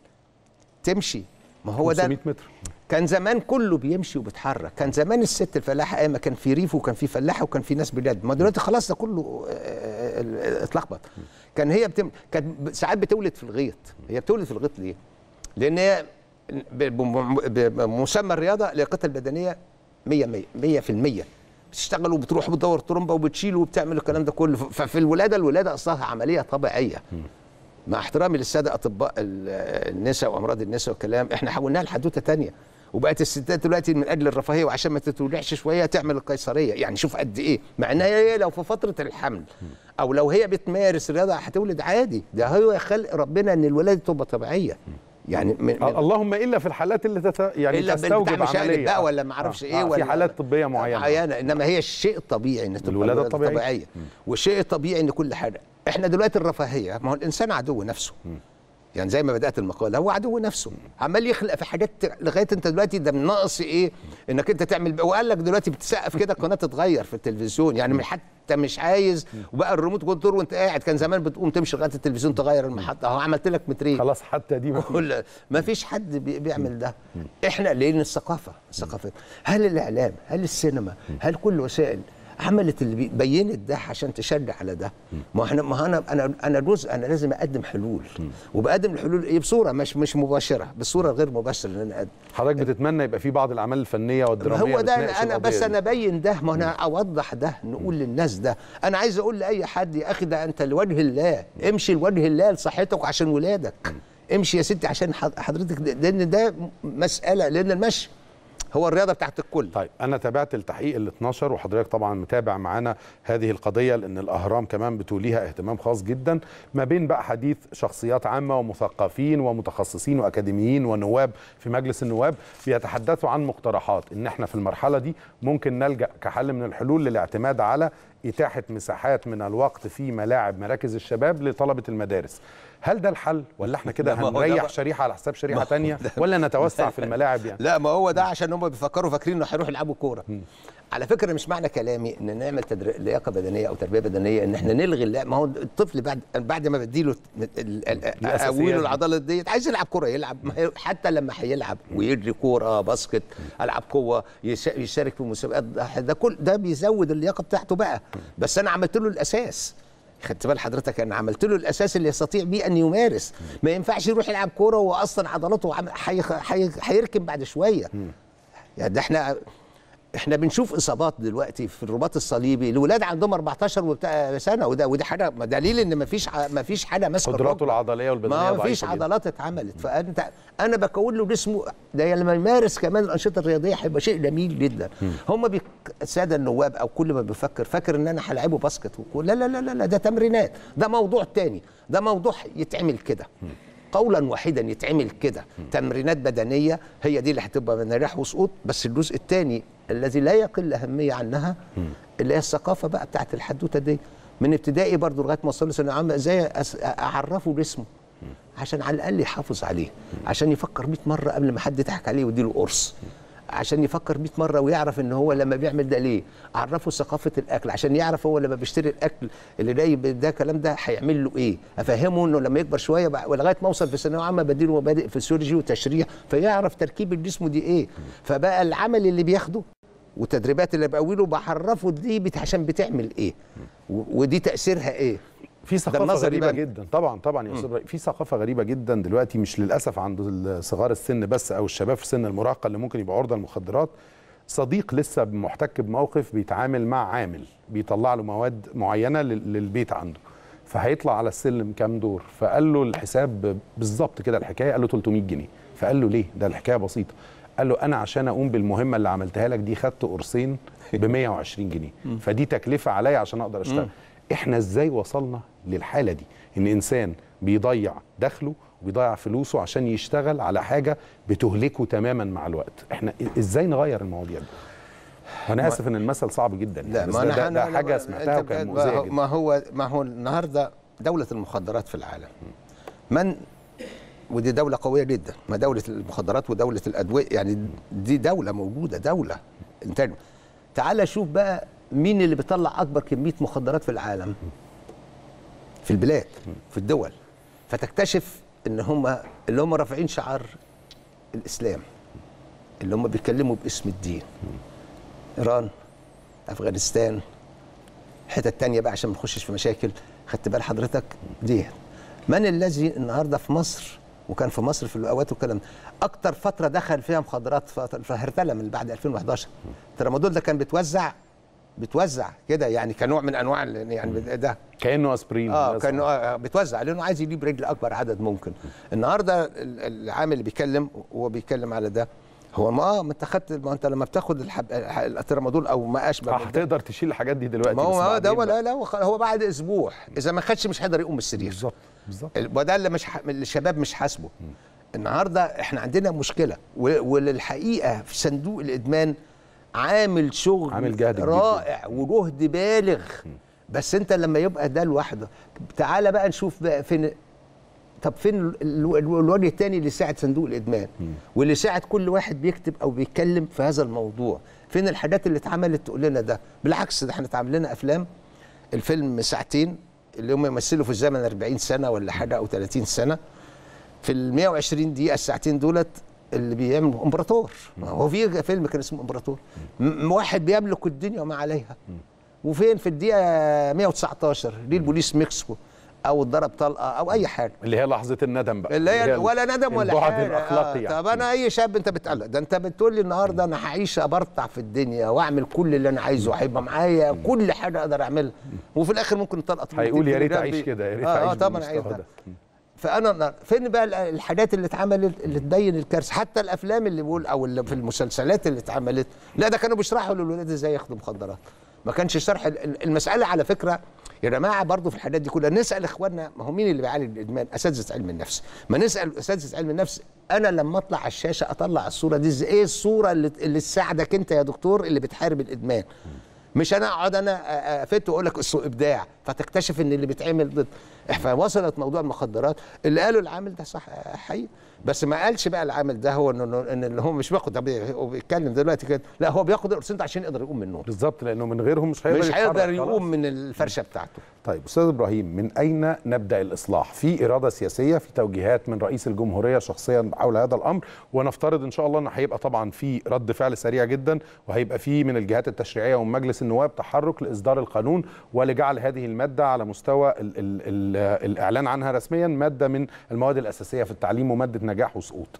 تمشي ما هو ده 500 متر كان زمان كله بيمشي وبيتحرك كان زمان الست الفلاحه قايمه كان في ريف وكان في فلاحه وكان في ناس بلاد ما دلوقتي خلاص ده كله آه، آه، آه، اتلخبط كان هي بتم... كانت ب- ساعات بتولد في الغيط هي بتولد في الغيط ليه لان هي ب- بم- ب- بمسمى الرياضه لياقتها البدنيه 100 100 100% بتشتغل وبتروح وبتدور طرمبه وبتشيل وبتعمل الكلام ده كله ف- ففي الولاده الولاده اصلها عمليه طبيعيه مع احترامي للساده اطباء ال- النساء وامراض النساء والكلام احنا حولناها لحدوته تانية وبقت الستات دلوقتي من اجل الرفاهيه وعشان ما تتولعش شويه تعمل القيصريه يعني شوف قد ايه مع انها هي لو في فتره الحمل او لو هي بتمارس رياضه هتولد عادي ده هو خلق ربنا ان الولاده تبقى طبيعيه يعني من من اللهم الا في الحالات اللي تت... يعني الا تستوجب بتاع مشاهد عمليه بقى آه. ولا ما اعرفش آه. ايه آه. ولا في حالات طبيه معينه معينه انما هي الشيء الطبيعي ان تبقى الولادة الولادة الطبيعية. طبيعيه والشيء الطبيعي ان كل حاجه احنا دلوقتي الرفاهيه ما هو الانسان عدو نفسه يعني زي ما بدات المقاله هو عدو نفسه عمال يخلق في حاجات لغايه انت دلوقتي ده من ناقص ايه انك انت تعمل وقال لك دلوقتي بتسقف كده القناه تتغير في التلفزيون يعني من حتى مش عايز وبقى الريموت كنترول وانت قاعد كان زمان بتقوم تمشي لغايه التلفزيون تغير المحطه اهو عملت لك مترين خلاص حتى دي ما كل ما فيش حد بي- بيعمل ده احنا لان الثقافه الثقافه هل الاعلام هل السينما هل كل وسائل عملت اللي بي- بينت ده عشان تشجع على ده ما احنا ما انا انا انا جزء انا لازم اقدم حلول وبقدم الحلول ايه بصوره مش مش مباشره بصوره غير مباشره ان انا أقدم. حضرتك بتتمنى يبقى في بعض الاعمال الفنيه ما والدراميه هو ده بتناقش انا القضية بس دي. انا ابين ده ما انا اوضح ده نقول للناس ده انا عايز اقول لاي حد يا اخي ده انت لوجه الله امشي لوجه الله لصحتك وعشان ولادك امشي يا ستي عشان حض- حضرتك ده- لان ده مساله لان المشي هو الرياضه بتاعت الكل طيب انا تابعت التحقيق ال 12 وحضرتك طبعا متابع معانا هذه القضيه لان الاهرام كمان بتوليها اهتمام خاص جدا ما بين بقى حديث شخصيات عامه ومثقفين ومتخصصين واكاديميين ونواب في مجلس النواب بيتحدثوا عن مقترحات ان احنا في المرحله دي ممكن نلجا كحل من الحلول للاعتماد على اتاحه مساحات من الوقت في ملاعب مراكز الشباب لطلبه المدارس هل ده الحل ولا احنا كده لا، ما هو ده هنريح بقى- شريحه على حساب ما شريحه هو تانية ده- ولا نتوسع في الملاعب يعني لا ما هو ده عشان هم بيفكروا فاكرين انه هيروحوا يلعبوا كوره على فكره مش معنى كلامي ان نعمل تدري... لياقه بدنيه او تربيه بدنيه ان احنا نلغي اللعب ما هو الطفل بعد بعد ما بديله ال- ال- ال- الأساسيات اقويله دي. العضلات ديت عايز يلعب كوره يلعب ما هي- حتى لما هيلعب ويجري كوره باسكت العاب قوه يش- يشارك في مسابقات ده ده كل ده بيزود اللياقه بتاعته بقى بس انا عملت له الاساس خدت بال حضرتك انا عملت له الاساس اللي يستطيع بيه ان يمارس ما ينفعش يروح يلعب كوره وهو اصلا عضلاته عم- هيخ- هي- هيركن بعد شويه يعني ده احنا احنا بنشوف اصابات دلوقتي في الرباط الصليبي الولاد عندهم 14 وبتاع سنه وده ودي حاجه دليل ان ما فيش ما فيش حاجه ماسكه قدراته الركبة. العضليه والبدنيه ما فيش ضعيفة جداً. عضلات اتعملت فانت انا بكون له جسمه ده لما يمارس كمان الانشطه الرياضيه هيبقى شيء جميل جدا هم بيك الساده النواب او كل ما بيفكر فاكر ان انا هلاعبه باسكت وكل لا لا لا لا, لا ده تمرينات ده موضوع تاني ده موضوع يتعمل كده قولا واحدا يتعمل كده تمرينات بدنيه هي دي اللي هتبقى من نجاح وسقوط بس الجزء الثاني الذي لا يقل اهميه عنها اللي هي الثقافه بقى بتاعت الحدوته دي من ابتدائي برضو لغايه ما وصل ثانويه عامه ازاي أس- اعرفه جسمه عشان على الاقل يحافظ عليه عشان يفكر 100 مره قبل ما حد يضحك عليه ويديله قرص عشان يفكر 100 مره ويعرف ان هو لما بيعمل ده ليه اعرفه ثقافه الاكل عشان يعرف هو لما بيشتري الاكل اللي جاي ده الكلام ده هيعمل له ايه افهمه انه لما يكبر شويه بقى- ولغايه ما اوصل في ثانويه عامه بديله مبادئ فسيولوجي وتشريح فيعرف تركيب الجسم دي ايه فبقى العمل اللي بياخده والتدريبات اللي بقوله بعرفه دي بت- عشان بتعمل ايه و- ودي تاثيرها ايه في ثقافه النظر غريبه يبان. جدا طبعا طبعا يا استاذ إبراهيم، في ثقافه غريبه جدا دلوقتي مش للاسف عند صغار السن بس او الشباب في سن المراهقه اللي ممكن يبقى عرضه للمخدرات صديق لسه محتك بموقف بيتعامل مع عامل بيطلع له مواد معينه لل- للبيت عنده فهيطلع على السلم كام دور فقال له الحساب بالظبط كده الحكايه قال له 300 جنيه فقال له ليه ده الحكايه بسيطه قال له انا عشان اقوم بالمهمه اللي عملتها لك دي خدت قرصين ب 120 جنيه فدي تكلفه عليا عشان اقدر اشتغل احنا ازاي وصلنا للحاله دي ان انسان بيضيع دخله وبيضيع فلوسه عشان يشتغل على حاجه بتهلكه تماما مع الوقت احنا ازاي نغير المواضيع دي انا اسف ان المثل صعب جدا لا بس ما ده, انا ده, ده أنا- حاجه أنت سمعتها بقى- وكانت ما مؤذيه هو- جدا ما هو ما هو النهارده دوله المخدرات في العالم من ودي دولة قوية جدا ما دولة المخدرات ودولة الأدوية يعني دي دولة موجودة دولة انت تعال شوف بقى مين اللي بيطلع أكبر كمية مخدرات في العالم في البلاد في الدول فتكتشف ان هم اللي هم رافعين شعار الاسلام اللي هم بيتكلموا باسم الدين ايران افغانستان حتت تانية بقى عشان ما نخشش في مشاكل خدت بال حضرتك دي من الذي النهارده في مصر وكان في مصر في الاوقات والكلام ده اكتر فتره دخل فيها مخدرات فترة- في هرتله من بعد 2011 الترامادول ده كان بيتوزع بيتوزع كده يعني كنوع من انواع ال- يعني ده كانه اسبرين اه بس. كان آه بتوزع لانه عايز يجيب رجل اكبر عدد ممكن النهارده ال- العامل اللي بيتكلم وهو بيتكلم على ده هو ما اه ما انت خدت ما انت لما بتاخد الحب... الترامادول او ما اشبه من ده هتقدر تشيل الحاجات دي دلوقتي ما بس هو ده بعدين هو بقى. لا لا هو خ- هو بعد اسبوع اذا ما خدش مش هيقدر يقوم من السرير بالظبط بالظبط ال- وده اللي مش ح... اللي الشباب مش حاسبه النهارده احنا عندنا مشكله و... وللحقيقه في صندوق الادمان عامل شغل عامل جهد كبير رائع وجهد بالغ بس انت لما يبقى ده لوحده تعالى بقى نشوف بقى فين طب فين ال- ال- الوجه الثاني اللي ساعد صندوق الادمان واللي ساعد كل واحد بيكتب او بيتكلم في هذا الموضوع فين الحاجات اللي اتعملت تقول لنا ده بالعكس ده احنا اتعمل لنا افلام الفيلم ساعتين اللي هم يمثلوا في الزمن 40 سنه ولا حاجه او 30 سنه في ال 120 دقيقه الساعتين دولت اللي بيعمل امبراطور ما هو في فيلم كان اسمه امبراطور م- واحد بيملك الدنيا وما عليها وفين في الدقيقه 119 دي البوليس مكسكو او اتضرب طلقه او اي حاجه اللي هي لحظه الندم بقى اللي هي ال- ولا ندم ولا البعد حاجه الاخلاقي آه. يعني. طب انا اي شاب انت بتقلق ده انت بتقول لي النهارده انا هعيش ابرطع في الدنيا واعمل كل اللي انا عايزه هيبقى معايا كل حاجه اقدر اعملها وفي الاخر ممكن طلقه هيقول يا ريت جنبي. اعيش كده يا ريت آه, اعيش اه طبعا عايز بالمستوى ده. ده. فانا فين بقى ال- الحاجات اللي اتعملت اللي تبين الكارثه حتى الافلام اللي بقول او اللي في المسلسلات اللي اتعملت لا ده كانوا بيشرحوا للولاد ازاي ياخدوا مخدرات ما كانش شرح ال- ال- المساله على فكره يا جماعه برضو في الحاجات دي كلها نسال اخواننا ما هو مين اللي بيعالج الادمان اساتذه علم النفس ما نسال اساتذه علم النفس انا لما اطلع على الشاشه اطلع الصوره دي ازاي ايه الصوره اللي اللي تساعدك انت يا دكتور اللي بتحارب الادمان مش انا اقعد انا افت واقول لك السوق ابداع فتكتشف ان اللي بيتعمل ضد فوصلت موضوع المخدرات اللي قالوا العامل ده صح حقيقي بس ما قالش بقى العامل ده هو انه ان اللي هو مش بياخد ده هو بيتكلم دلوقتي كده لا هو بياخد القرصين ده عشان يقدر يقوم من النوم بالظبط لانه من غيرهم مش هيقدر مش يتحرك هيقدر خلاص. يقوم من الفرشه بتاعته طيب استاذ ابراهيم من اين نبدا الاصلاح في اراده سياسيه في توجيهات من رئيس الجمهوريه شخصيا حول هذا الامر ونفترض ان شاء الله ان هيبقى طبعا في رد فعل سريع جدا وهيبقى في من الجهات التشريعيه ومن مجلس النواب تحرك لاصدار القانون ولجعل هذه الماده على مستوى ال ال ال الاعلان عنها رسميا ماده من المواد الاساسيه في التعليم وماده نجاح وسقوط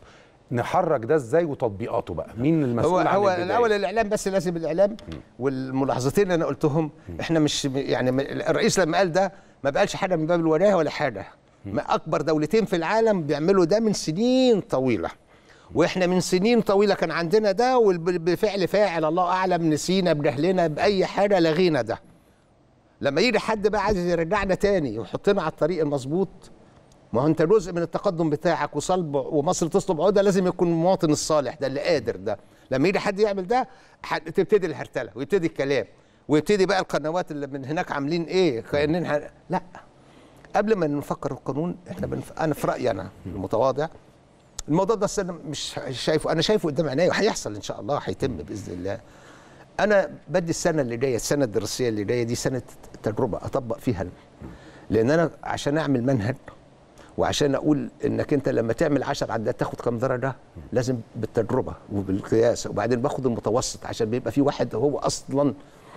نحرك ده ازاي وتطبيقاته بقى مين هو المسؤول عن هو البداية؟ الاول الاعلام بس لازم الاعلام والملاحظتين اللي انا قلتهم احنا مش يعني م- الرئيس لما قال ده ما بقالش حاجه من باب الولايه ولا حاجه ما اكبر دولتين في العالم بيعملوا ده من سنين طويله واحنا من سنين طويله كان عندنا ده وبفعل فاعل الله اعلم نسينا بجهلنا باي حاجه لغينا ده لما يجي حد بقى عايز يرجعنا تاني ويحطنا على الطريق المظبوط ما هو انت جزء من التقدم بتاعك وصلب ومصر تصلب عقده لازم يكون المواطن الصالح ده اللي قادر ده لما يجي حد يعمل ده حد تبتدي الهرتله ويبتدي الكلام ويبتدي بقى القنوات اللي من هناك عاملين ايه كاننا لا قبل ما نفكر القانون احنا بنف... انا في رايي انا المتواضع الموضوع ده أصل انا مش شايفه انا شايفه قدام عينيا وهيحصل ان شاء الله هيتم باذن الله انا بدي السنه اللي جايه السنه الدراسيه اللي جايه دي سنه تجربه اطبق فيها لان انا عشان اعمل منهج وعشان اقول انك انت لما تعمل 10 عدات تاخد كام درجه لازم بالتجربه وبالقياس وبعدين باخد المتوسط عشان بيبقى في واحد هو اصلا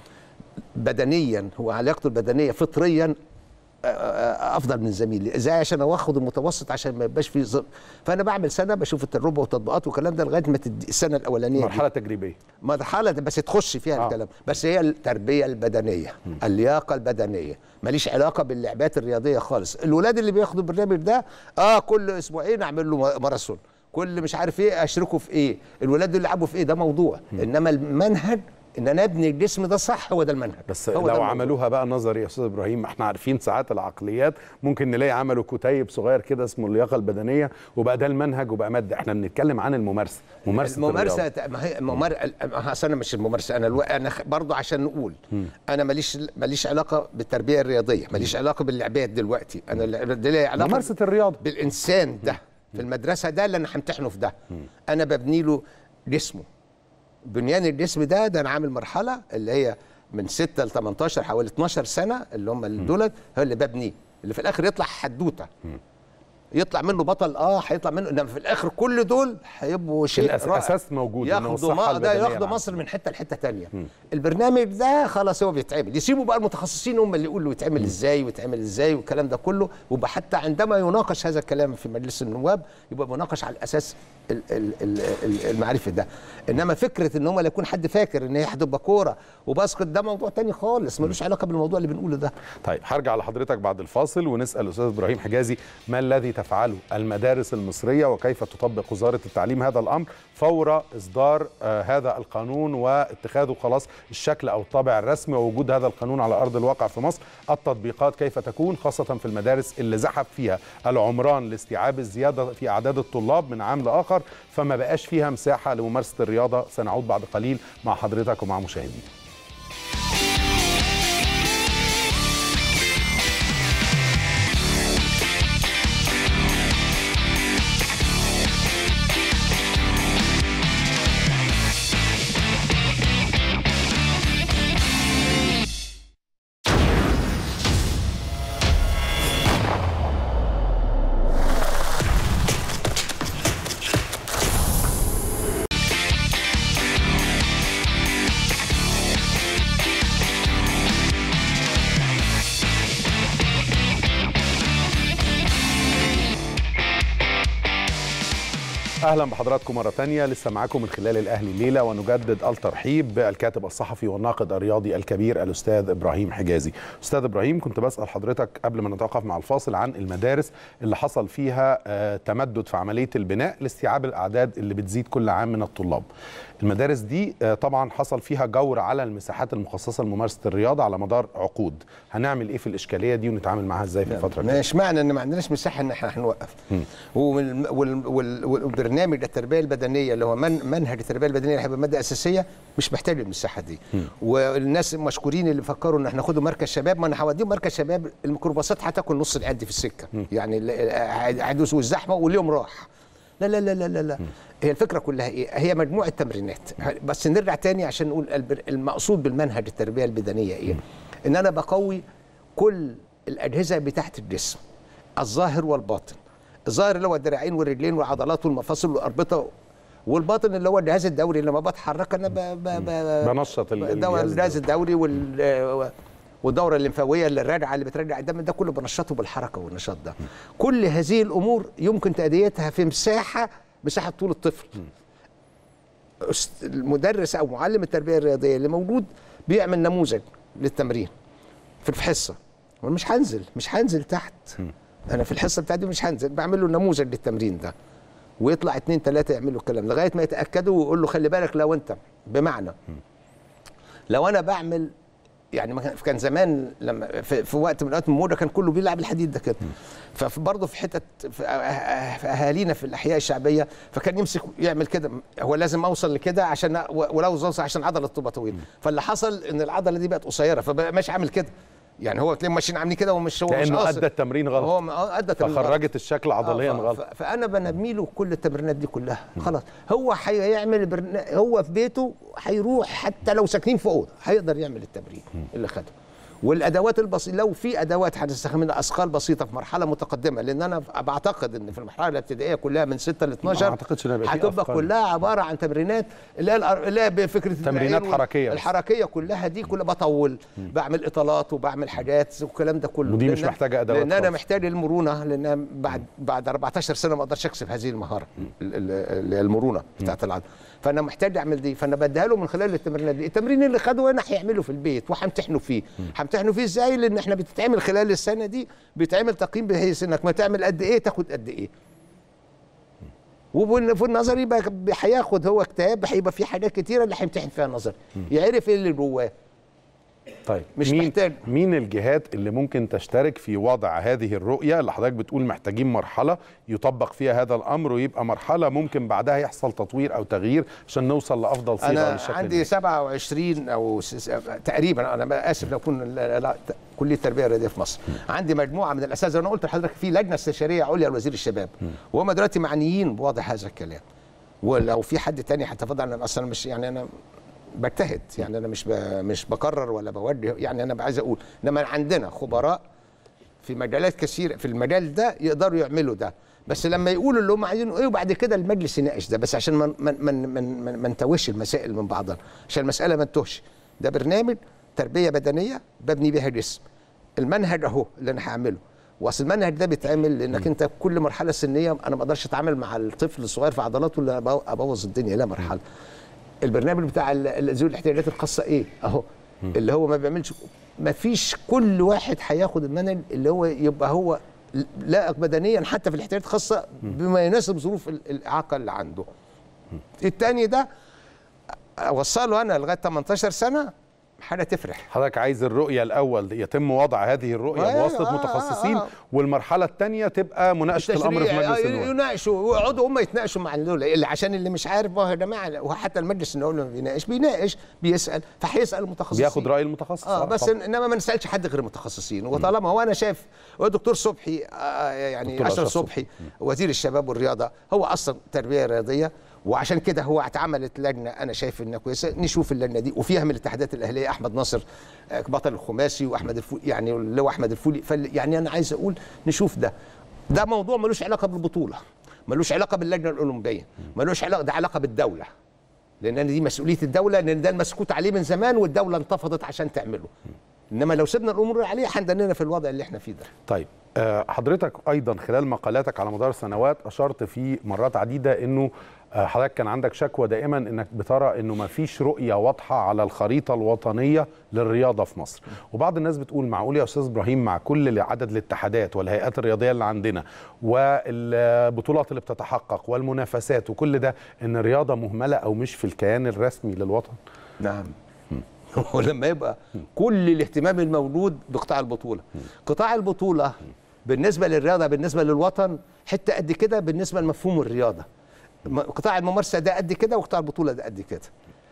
بدنيا هو علاقته البدنيه فطريا آه، آه، افضل من زميلي ازاي عشان اخد المتوسط عشان ما يبقاش في ظلم فانا بعمل سنه بشوف التجربه والتطبيقات والكلام ده لغايه ما تدي السنه الاولانيه دي. مرحله تجريبيه مرحله بس تخش فيها آه. آه. الكلام بس هي التربيه البدنيه اللياقه البدنيه ماليش علاقه باللعبات الرياضيه خالص الولاد اللي بياخدوا البرنامج ده اه كل اسبوعين اعمل له ماراثون كل مش عارف ايه اشركه في ايه الولاد دول يلعبوا في ايه ده موضوع انما المنهج ان انا ابني الجسم ده صح هو ده المنهج بس هو ده لو الموضوع. عملوها بقى نظري يا استاذ ابراهيم احنا عارفين ساعات العقليات ممكن نلاقي عملوا كتيب صغير كده اسمه اللياقه البدنيه وبقى ده المنهج وبقى ماده احنا بنتكلم عن الممارسه ممارسه الممارسه الرياضة. ت- ما هي ممار... أصل انا مش الممارسه انا الو... انا خ- برضه عشان نقول انا ماليش ماليش علاقه بالتربيه الرياضيه ماليش علاقه باللعبات دلوقتي انا اللي- دي لي علاقه ممارسه الرياضه بالانسان ده في المدرسه ده اللي انا همتحنه في ده انا ببني له جسمه بنيان الجسم ده ده انا عامل مرحله اللي هي من 6 ل 18 حوالي 12 سنه اللي هم دولت هو اللي ببنيه اللي في الاخر يطلع حدوته يطلع منه بطل اه هيطلع منه انما في الاخر كل دول هيبقوا شيء الأس- رائع. أساس موجود، إنه ياخدوا الصحة ما ده البدنية ياخدوا العامة. مصر من حته لحته تانية البرنامج ده خلاص هو بيتعمل يسيبوا بقى المتخصصين هم اللي يقولوا يتعمل ازاي ويتعمل ازاي والكلام ده كله ويبقى حتى عندما يناقش هذا الكلام في مجلس النواب يبقى مناقش على الاساس ال- ال- ال- ال- المعرفي ده انما فكره ان هم لا يكون حد فاكر ان هي هتبقى كوره وباسكت ده موضوع تاني خالص ملوش علاقه بالموضوع اللي بنقوله ده طيب هرجع لحضرتك بعد الفاصل ونسال الاستاذ ابراهيم حجازي ما الذي تفعله المدارس المصريه وكيف تطبق وزاره التعليم هذا الامر فور اصدار آه هذا القانون واتخاذه خلاص الشكل او الطابع الرسمي ووجود هذا القانون على ارض الواقع في مصر التطبيقات كيف تكون خاصه في المدارس اللي زحف فيها العمران لاستيعاب الزياده في اعداد الطلاب من عام لاخر فما بقاش فيها مساحه لممارسه الرياضه سنعود بعد قليل مع حضرتك ومع مشاهدينا اهلا بحضراتكم مره تانية لسه معاكم من خلال الاهلي الليله ونجدد الترحيب بالكاتب الصحفي والناقد الرياضي الكبير الاستاذ ابراهيم حجازي استاذ ابراهيم كنت بسال حضرتك قبل ما نتوقف مع الفاصل عن المدارس اللي حصل فيها آه، تمدد في عمليه البناء لاستيعاب الاعداد اللي بتزيد كل عام من الطلاب المدارس دي آه، طبعا حصل فيها جور على المساحات المخصصه لممارسه الرياضه على مدار عقود هنعمل ايه في الاشكاليه دي ونتعامل معاها ازاي في الفتره الجايه مش معنى ان ما عندناش مساحه ان احنا هنوقف وال- وال- وال- والبرنامج التربيه البدنيه اللي هو من منهج التربيه البدنيه اللي هيبقى ماده اساسيه مش محتاج المساحه دي والناس المشكورين اللي فكروا ان احنا ناخده مركز شباب ما انا هوديهم مركز شباب الميكروباصات هتاكل نص العد في السكه يعني ال- هيدوسوا الزحمه واليوم راح لا لا لا لا لا, لا. هي الفكره كلها ايه هي مجموعه تمرينات بس نرجع تاني عشان نقول البر- المقصود بالمنهج التربيه البدنيه ايه ان انا بقوي كل الاجهزه بتاعت الجسم الظاهر والباطن الظاهر اللي هو الدراعين والرجلين والعضلات والمفاصل والاربطه والباطن اللي هو الجهاز الدوري لما بتحرك انا ب ب ب بنشط ال- الدورة- الجهاز الجهاز الدوري وال والدوره الليمفاويه اللي الراجعه اللي بترجع الدم ده كله بنشطه بالحركه والنشاط ده كل هذه الامور يمكن تاديتها في مساحه مساحه طول الطفل أست- المدرس او معلم التربيه الرياضيه اللي موجود بيعمل نموذج للتمرين في الحصه وانا مش هنزل مش هنزل تحت انا في الحصه بتاعتي مش هنزل بعمل له نموذج للتمرين ده ويطلع اتنين تلاته يعملوا الكلام لغايه ما يتاكدوا ويقول له خلي بالك لو انت بمعنى لو انا بعمل يعني ما كان- كان زمان لما في, في وقت من اوقات الموضه كان كله بيلعب الحديد ده كده فبرضه في حتت في أه- في اهالينا في الاحياء الشعبيه فكان يمسك يعمل كده هو لازم اوصل لكده عشان أ- ولو اوصل عشان العضله تبقى طويله فاللي حصل ان العضله دي بقت قصيره فبقى ماشي عامل كده يعني هو تلاقيهم ماشيين عاملين كده ومش هو مش كانه قاصد ادى التمرين غلط هو آه، ادى التمرين غلط. فخرجت الشكل عضليا آه، ف- غلط ف- فانا بنمي له كل التمرينات دي كلها خلاص هو هيعمل برنا... هو في بيته هيروح حتى لو ساكنين في اوضه هيقدر يعمل التمرين اللي خده والادوات البسيطه لو في ادوات هنستخدمها اثقال بسيطه في مرحله متقدمه لان انا بعتقد ان في المرحله الابتدائيه كلها من 6 ل 12 ما أعتقدش إن هيبقى في هتبقى أثقال. كلها عباره عن تمرينات اللي هي الأر- اللي هي بفكره تمرينات العين وال- حركية بس. الحركيه كلها دي كلها بطول بعمل اطالات وبعمل حاجات والكلام ده كله ودي مش لأن- محتاجة أدوات لان انا خالص. محتاج المرونه لان بعد بعد 14 سنه ما اقدرش اكسب هذه المهاره ال- ال- اللي هي المرونه بتاعت العضله فانا محتاج اعمل دي فانا بديها له من خلال التمرينات دي التمرين اللي خده هنا هيعمله في البيت وهمتحنه فيه همتحنه فيه ازاي لان احنا بتتعمل خلال السنه دي بيتعمل تقييم بحيث انك ما تعمل قد ايه تاخد قد ايه وفي النظري بقى هياخد هو كتاب هيبقى فيه حاجات كتيره اللي هيمتحن فيها النظري يعرف ايه اللي جواه طيب مش مين محتاج. مين الجهات اللي ممكن تشترك في وضع هذه الرؤيه اللي حضرتك بتقول محتاجين مرحله يطبق فيها هذا الامر ويبقى مرحله ممكن بعدها يحصل تطوير او تغيير عشان نوصل لافضل صيغه انا للشكل عندي النهائي. 27 او س- س- تقريبا انا اسف لو كنا لا- لا- ت- كليه التربيه الرياضيه في مصر عندي مجموعه من الاساتذه انا قلت لحضرتك في لجنه استشاريه عليا لوزير الشباب وهم دلوقتي معنيين بوضع هذا الكلام ولو في حد تاني هيتفضل انا اصلا مش يعني انا بجتهد يعني انا مش ب- مش بكرر ولا بوجه يعني انا عايز اقول انما عندنا خبراء في مجالات كثيره في المجال ده يقدروا يعملوا ده بس لما يقولوا اللي هم عايزينه ايه وبعد كده المجلس يناقش ده بس عشان ما ما ما ما- ما ما نتوهش المسائل من بعضها عشان المساله ما تتوهش ده برنامج تربيه بدنيه ببني بيها جسم المنهج اهو اللي انا هعمله واصل المنهج ده بيتعمل لانك انت كل مرحله سنيه انا ما اقدرش اتعامل مع الطفل الصغير في عضلاته اللي أبو- ابوظ الدنيا لا مرحله البرنامج بتاع ال- ال- ذوي الاحتياجات الخاصه ايه اهو اللي هو ما بيعملش ما فيش كل واحد هياخد المنهج اللي هو يبقى هو لائق بدنيا حتى في الاحتياجات الخاصه بما يناسب ظروف ال- الاعاقه اللي عنده التاني ده اوصله انا لغايه 18 سنه حاجه تفرح حضرتك عايز الرؤيه الاول يتم وضع هذه الرؤيه أيوة، بواسطه آه، متخصصين آه، آه. والمرحله الثانيه تبقى مناقشه الامر في مجلس النواب يناقشوا ويقعدوا هم يتناقشوا مع دول اللي عشان اللي مش عارف ما هو يا جماعه وحتى المجلس النواب لما بيناقش بيناقش بيسال فهيسال المتخصصين بياخد راي المتخصص اه بس طبعاً. انما ما نسالش حد غير المتخصصين وطالما هو انا شايف هو الدكتور صبحي آه يعني دكتور اشرف أشرف صبحي وزير الشباب والرياضه هو اصلا تربيه رياضيه وعشان كده هو اتعملت لجنه انا شايف انها كويسه نشوف اللجنه دي وفيها من الاتحادات الاهليه احمد ناصر آه، بطل الخماسي واحمد الفولي يعني اللي هو احمد الفولي فال يعني انا عايز اقول نشوف ده ده موضوع ملوش علاقه بالبطوله ملوش علاقه باللجنه الاولمبيه ملوش علاقه ده علاقه بالدوله لان دي مسؤوليه الدوله لان ده المسكوت عليه من زمان والدوله انتفضت عشان تعمله انما لو سيبنا الامور عليه هندننا في الوضع اللي احنا فيه ده طيب آه، حضرتك ايضا خلال مقالاتك على مدار سنوات اشرت في مرات عديده انه آه، حضرتك كان عندك شكوى دائما انك بترى انه ما فيش رؤيه واضحه على الخريطه الوطنيه للرياضه في مصر وبعض الناس بتقول معقول يا استاذ ابراهيم مع كل عدد الاتحادات والهيئات الرياضيه اللي عندنا والبطولات اللي بتتحقق والمنافسات وكل ده ان الرياضه مهمله او مش في الكيان الرسمي للوطن نعم ولما يبقى كل الاهتمام الموجود بقطاع البطوله قطاع البطوله بالنسبه للرياضه بالنسبه للوطن حته قد كده بالنسبه لمفهوم الرياضه م- قطاع الممارسه ده قد كده وقطاع البطوله ده قد كده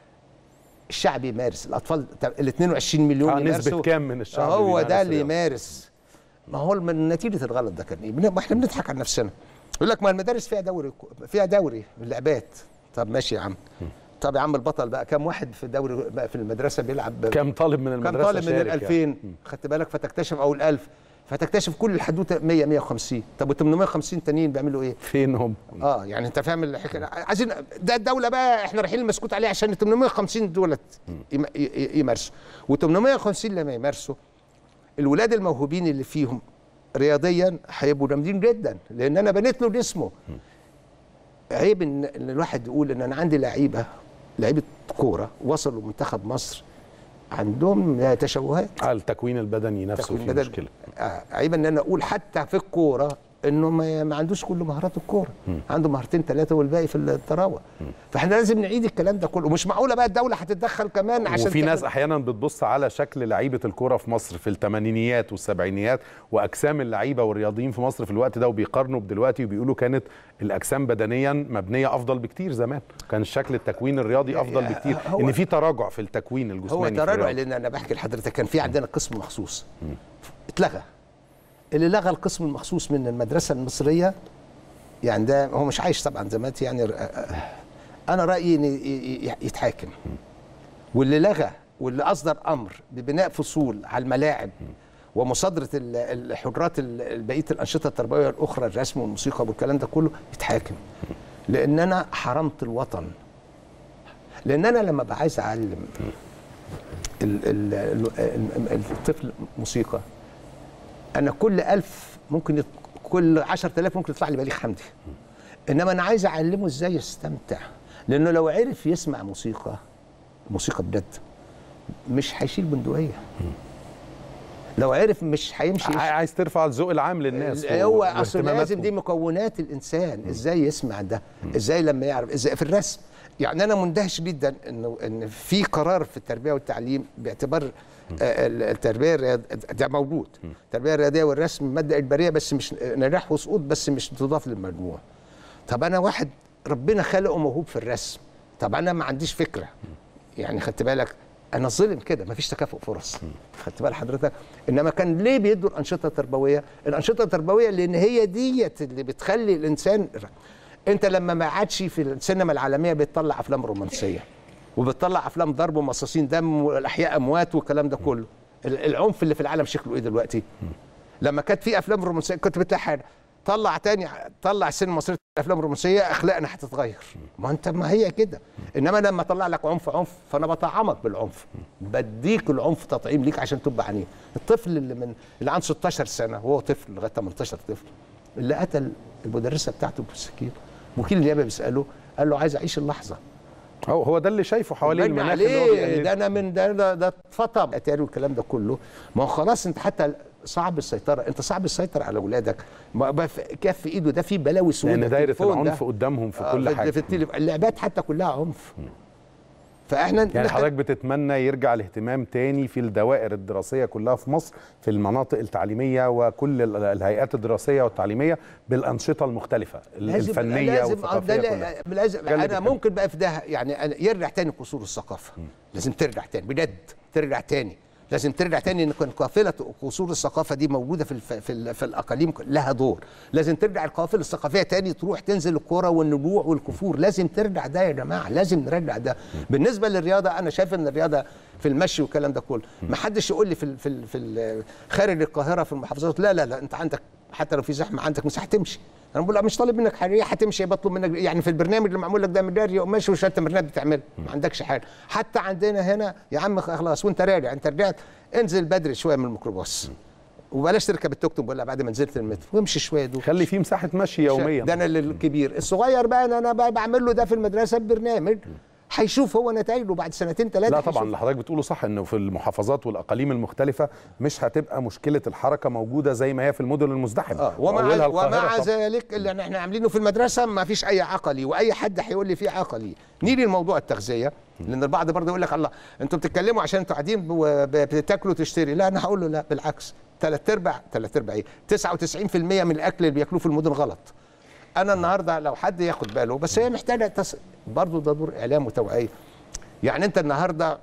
الشعب يمارس الاطفال ال 22 مليون آه، نسبة يمارسوا. كام من الشعب هو بيمارس ده اللي الرياضة؟ يمارس ما هو من نتيجه الغلط ده كان ايه بن- ما احنا بنضحك على نفسنا يقول لك ما المدارس فيها دوري فيها دوري اللعبات طب ماشي يا عم طب يا عم البطل بقى كام واحد في الدوري بقى في المدرسه بيلعب كم طالب من كم المدرسه طالب من ال شارك 2000 يعني؟ خدت بالك فتكتشف او ال 1000 فتكتشف كل الحدوته 100 150 طب و 850 تانيين بيعملوا ايه؟ فين هم اه يعني انت فاهم الحكايه عايزين ده الدوله بقى احنا رايحين المسكوت عليه عشان ال 850 دولت يم- ي- ي- يمارسوا و 850 لما يمارسوا الولاد الموهوبين اللي فيهم رياضيا هيبقوا جامدين جدا لان انا بنيت له جسمه عيب ان إن الواحد يقول ان انا عندي لعيبه لعيبه كوره وصلوا منتخب مصر عندهم تشوهات آه، التكوين البدني نفسه تكوين فيه بدني. مشكله آه، عيب ان انا اقول حتى في الكوره انه ما ما عندوش كل مهارات الكوره عنده مهارتين ثلاثه والباقي في التراوه فاحنا لازم نعيد الكلام ده كله مش معقوله بقى الدوله هتتدخل كمان عشان وفي ناس تعمل- احيانا بتبص على شكل لعيبه الكوره في مصر في الثمانينيات والسبعينيات واجسام اللعيبه والرياضيين في مصر في الوقت ده وبيقارنوا بدلوقتي وبيقولوا كانت الاجسام بدنيا مبنيه افضل بكتير زمان كان الشكل التكوين الرياضي افضل بكتير هو- ان في تراجع في التكوين هو الجسماني في تراجع الرياضة. لان انا بحكي لحضرتك كان في عندنا قسم مخصوص اتلغى اللي لغى القسم المخصوص من المدرسه المصريه يعني ده هو مش عايش طبعا زي ما انت يعني انا رايي ان ي- ي- يتحاكم واللي لغى واللي اصدر امر ببناء فصول على الملاعب ومصادره ال- الحجرات ال- بقيه الانشطه التربويه الاخرى الرسم والموسيقى والكلام ده كله يتحاكم لان انا حرمت الوطن لان انا لما بقى عايز اعلم ال- ال- ال- ال- الطفل موسيقى انا كل ألف ممكن يط... كل عشرة آلاف ممكن يطلع لي بليغ حمدي انما انا عايز اعلمه ازاي يستمتع لانه لو عرف يسمع موسيقى موسيقى بجد مش هيشيل بندقيه لو عرف مش هيمشي عاي- عايز ترفع الذوق العام للناس و- هو اصل واهتماماتهم. لازم دي مكونات الانسان ازاي يسمع ده ازاي لما يعرف ازاي في الرسم يعني انا مندهش جدا انه ان في قرار في التربيه والتعليم باعتبار آه، ال- التربيه الرياض- ده موجود التربيه الرياضيه والرسم ماده اجباريه بس مش نجاح وسقوط بس مش تضاف للمجموع طب انا واحد ربنا خلقه موهوب في الرسم طب انا ما عنديش فكره يعني خدت بالك انا ظلم كده مفيش تكافؤ فرص خدت بال حضرتك انما كان ليه بيدوا الانشطه التربويه الانشطه التربويه لان هي ديت اللي بتخلي الانسان انت لما ما عادش في السينما العالميه بتطلع افلام رومانسيه وبتطلع افلام ضرب ومصاصين دم والاحياء اموات والكلام ده كله ال- العنف اللي في العالم شكله ايه دلوقتي لما كانت في افلام رومانسيه كنت بتلاقي حاجه طلع تاني طلع السينما المصريه افلام رومانسيه اخلاقنا هتتغير ما انت ما هي كده انما لما اطلع لك عنف عنف فانا بطعمك بالعنف بديك العنف تطعيم ليك عشان تبقى عنيف الطفل اللي من اللي عنده 16 سنه وهو طفل لغايه 18 طفل اللي قتل المدرسه بتاعته بالسكين وكيل النيابه بيساله قال له عايز اعيش اللحظه هو هو ده اللي شايفه حوالين مجني المناخ اللي هو عليه بيقلده. ده انا من ده ده, ده اتفطم اتاري والكلام ده كله ما هو خلاص انت حتى صعب السيطره انت صعب السيطره على اولادك ما بقى في كف ايده ده فيه بلاوي سوداء لان دايره التليفون ده. العنف قدامهم في آه، كل في- حاجه في التليف... اللعبات حتى كلها عنف فاحنا يعني نحن- حضرتك بتتمنى يرجع الاهتمام تاني في الدوائر الدراسيه كلها في مصر في المناطق التعليميه وكل ال- الهيئات الدراسيه والتعليميه بالانشطه المختلفه ال- لازم الفنيه لازم والثقافيه ده كلها لا- لازم ده اللي انا بيتكلم. ممكن بقى في ده يعني أنا يرجع تاني قصور الثقافه لازم ترجع تاني بجد ترجع تاني لازم ترجع تاني ان كان قافله قصور الثقافه دي موجوده في الف... في, ال... في الاقاليم لها دور لازم ترجع القوافل الثقافيه تاني تروح تنزل الكوره والنجوع والكفور لازم ترجع ده يا جماعه لازم نرجع ده بالنسبه للرياضه انا شايف ان الرياضه في المشي والكلام ده كله ما حدش يقول لي في ال... في, ال... في ال... خارج القاهره في المحافظات لا لا لا انت عندك حتى لو في زحمه عندك مساحه تمشي انا بقول لا مش طالب منك حاجه هتمشي بطلب منك يعني في البرنامج اللي معمول لك ده مليار يقوم ماشي وشويه تمرينات بتعملها ما عندكش حاجه حتى عندنا هنا يا عم خلاص وانت راجع انت رجعت انزل بدري شويه من الميكروباص وبلاش تركب التوك توك ولا بعد ما نزلت المترو وامشي شويه دول خلي فيه مساحه مشي يوميا ده انا الكبير الصغير بقى انا انا بقى بعمل له ده في المدرسه ببرنامج هيشوف هو نتائجه بعد سنتين ثلاثه لا طبعا اللي حضرتك بتقوله صح انه في المحافظات والاقاليم المختلفه مش هتبقى مشكله الحركه موجوده زي ما هي في المدن المزدحمه اه ومع وأولها القاهرة ومع طبعاً. ذلك اللي احنا عاملينه في المدرسه ما فيش اي عقلي واي حد هيقول لي في عقلي نيجي لموضوع التغذيه لان البعض برضه يقول لك الله انتوا بتتكلموا عشان انتوا قاعدين ب- بتاكلوا تشتري لا انا هقول له لا بالعكس ثلاث ارباع ثلاث ارباع ايه 99% من الاكل اللي بياكلوه في المدن غلط انا النهارده لو حد ياخد باله بس هي محتاجه تص... برضه ده دور اعلام وتوعيه يعني انت النهارده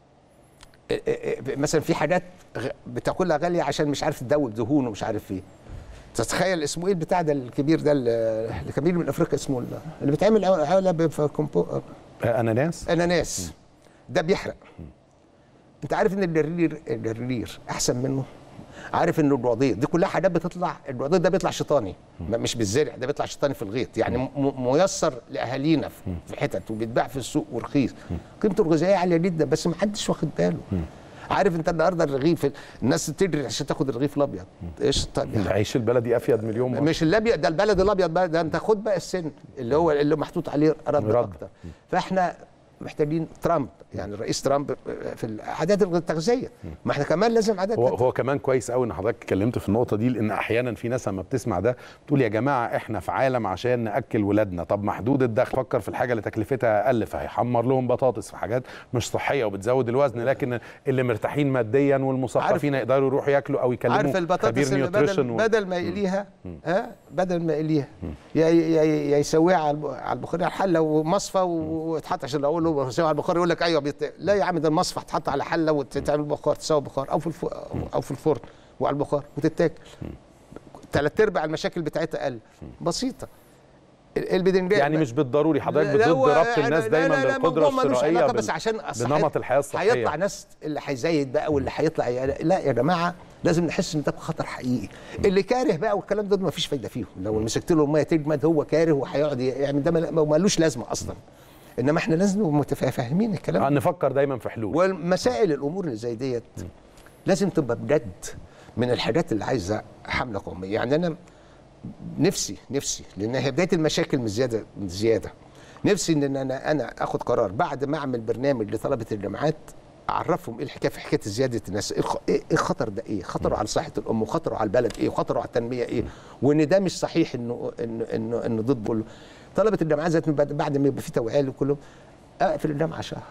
اه اه اه مثلا في حاجات غ- بتاكلها غاليه عشان مش عارف تدوب دهون ومش عارف ايه تتخيل اسمه ايه البتاع ده الكبير ده اللي اللي كبير من افريقيا اسمه ال- اللي بيتعمل علب في كومبو آه، اناناس اناناس ده بيحرق انت عارف ان الجرير الجرير احسن منه عارف ان الرضيع دي كلها حاجات بتطلع الرضيع ده بيطلع شيطاني ما- مش بالزرع ده بيطلع شيطاني في الغيط يعني م- ميسر لاهالينا في في حتت وبيتباع في السوق ورخيص قيمته الغذائيه عاليه جدا بس ما حدش واخد باله عارف انت النهارده الرغيف الناس تجري عشان تاخد الرغيف الابيض ايش طيب يا العيش البلدي افيد مليون مرة. مش الابيض ده البلد الابيض بقى ده انت خد بقى السن اللي هو اللي محطوط عليه رد, رد. اكتر فاحنا محتاجين ترامب يعني الرئيس ترامب في العادات التغذيه ما احنا كمان لازم عادات هو هو كمان كويس قوي ان حضرتك اتكلمت في النقطه دي لان احيانا في ناس لما بتسمع ده بتقول يا جماعه احنا في عالم عشان ناكل ولادنا طب محدود الدخل فكر في الحاجه اللي تكلفتها اقل فهيحمر لهم بطاطس في حاجات مش صحيه وبتزود الوزن لكن اللي مرتاحين ماديا والمثقفين يقدروا يروحوا ياكلوا او يكلموا عارف البطاطس خبير اللي بدل, نيوتريشن و... بدل ما يقليها ها بدل ما يقليها يا يا يا يسويها على الب- على البخار على الحله ومصفى وتحط عشان اقول له يسويها على البخار يقول لك ايوه بيت... لا يا عم ده المصفى تحط على حله وتتعمل بخار تسوي بخار او في الف... او في الفرن وعلى البخار وتتاكل ثلاث ارباع المشاكل بتاعتها اقل بسيطه ال- البدنجان يعني مش بالضروري حضرتك لا، ضد هو ربط يعني الناس لا، دايما لا، لا، بالقدره الموضوع ملوش الشرائيه علاقة بال- بس عشان أصل بنمط الحياه الصحيه هيطلع ناس اللي هيزايد بقى واللي هيطلع ي- لا يا جماعه لازم نحس ان ده خطر حقيقي اللي كاره بقى والكلام ده ما فيش فايده فيهم لو مسكت له الميه تجمد هو كاره وهيقعد يعمل ده مل- ملوش لازمه اصلا انما احنا لازم نبقى متفاهمين الكلام آه، نفكر دايما في حلول والمسائل الامور اللي زي ديت لازم تبقى بجد من الحاجات اللي عايزه حمله قوميه يعني انا نفسي نفسي لان هي بدايه المشاكل من زياده من زياده نفسي ان انا انا اخد قرار بعد ما اعمل برنامج لطلبه الجامعات اعرفهم ايه الحكايه في حكايه زياده الناس ايه الخ- ايه إيه الخطر ده ايه خطره على صحه الام وخطره على البلد ايه وخطره على التنميه ايه وان ده مش صحيح انه انه انه, إنه ضد كله طلبه الجامعات ذات بعد بعد ما يبقى في توعيه لكلهم اقفل الجامعه شهر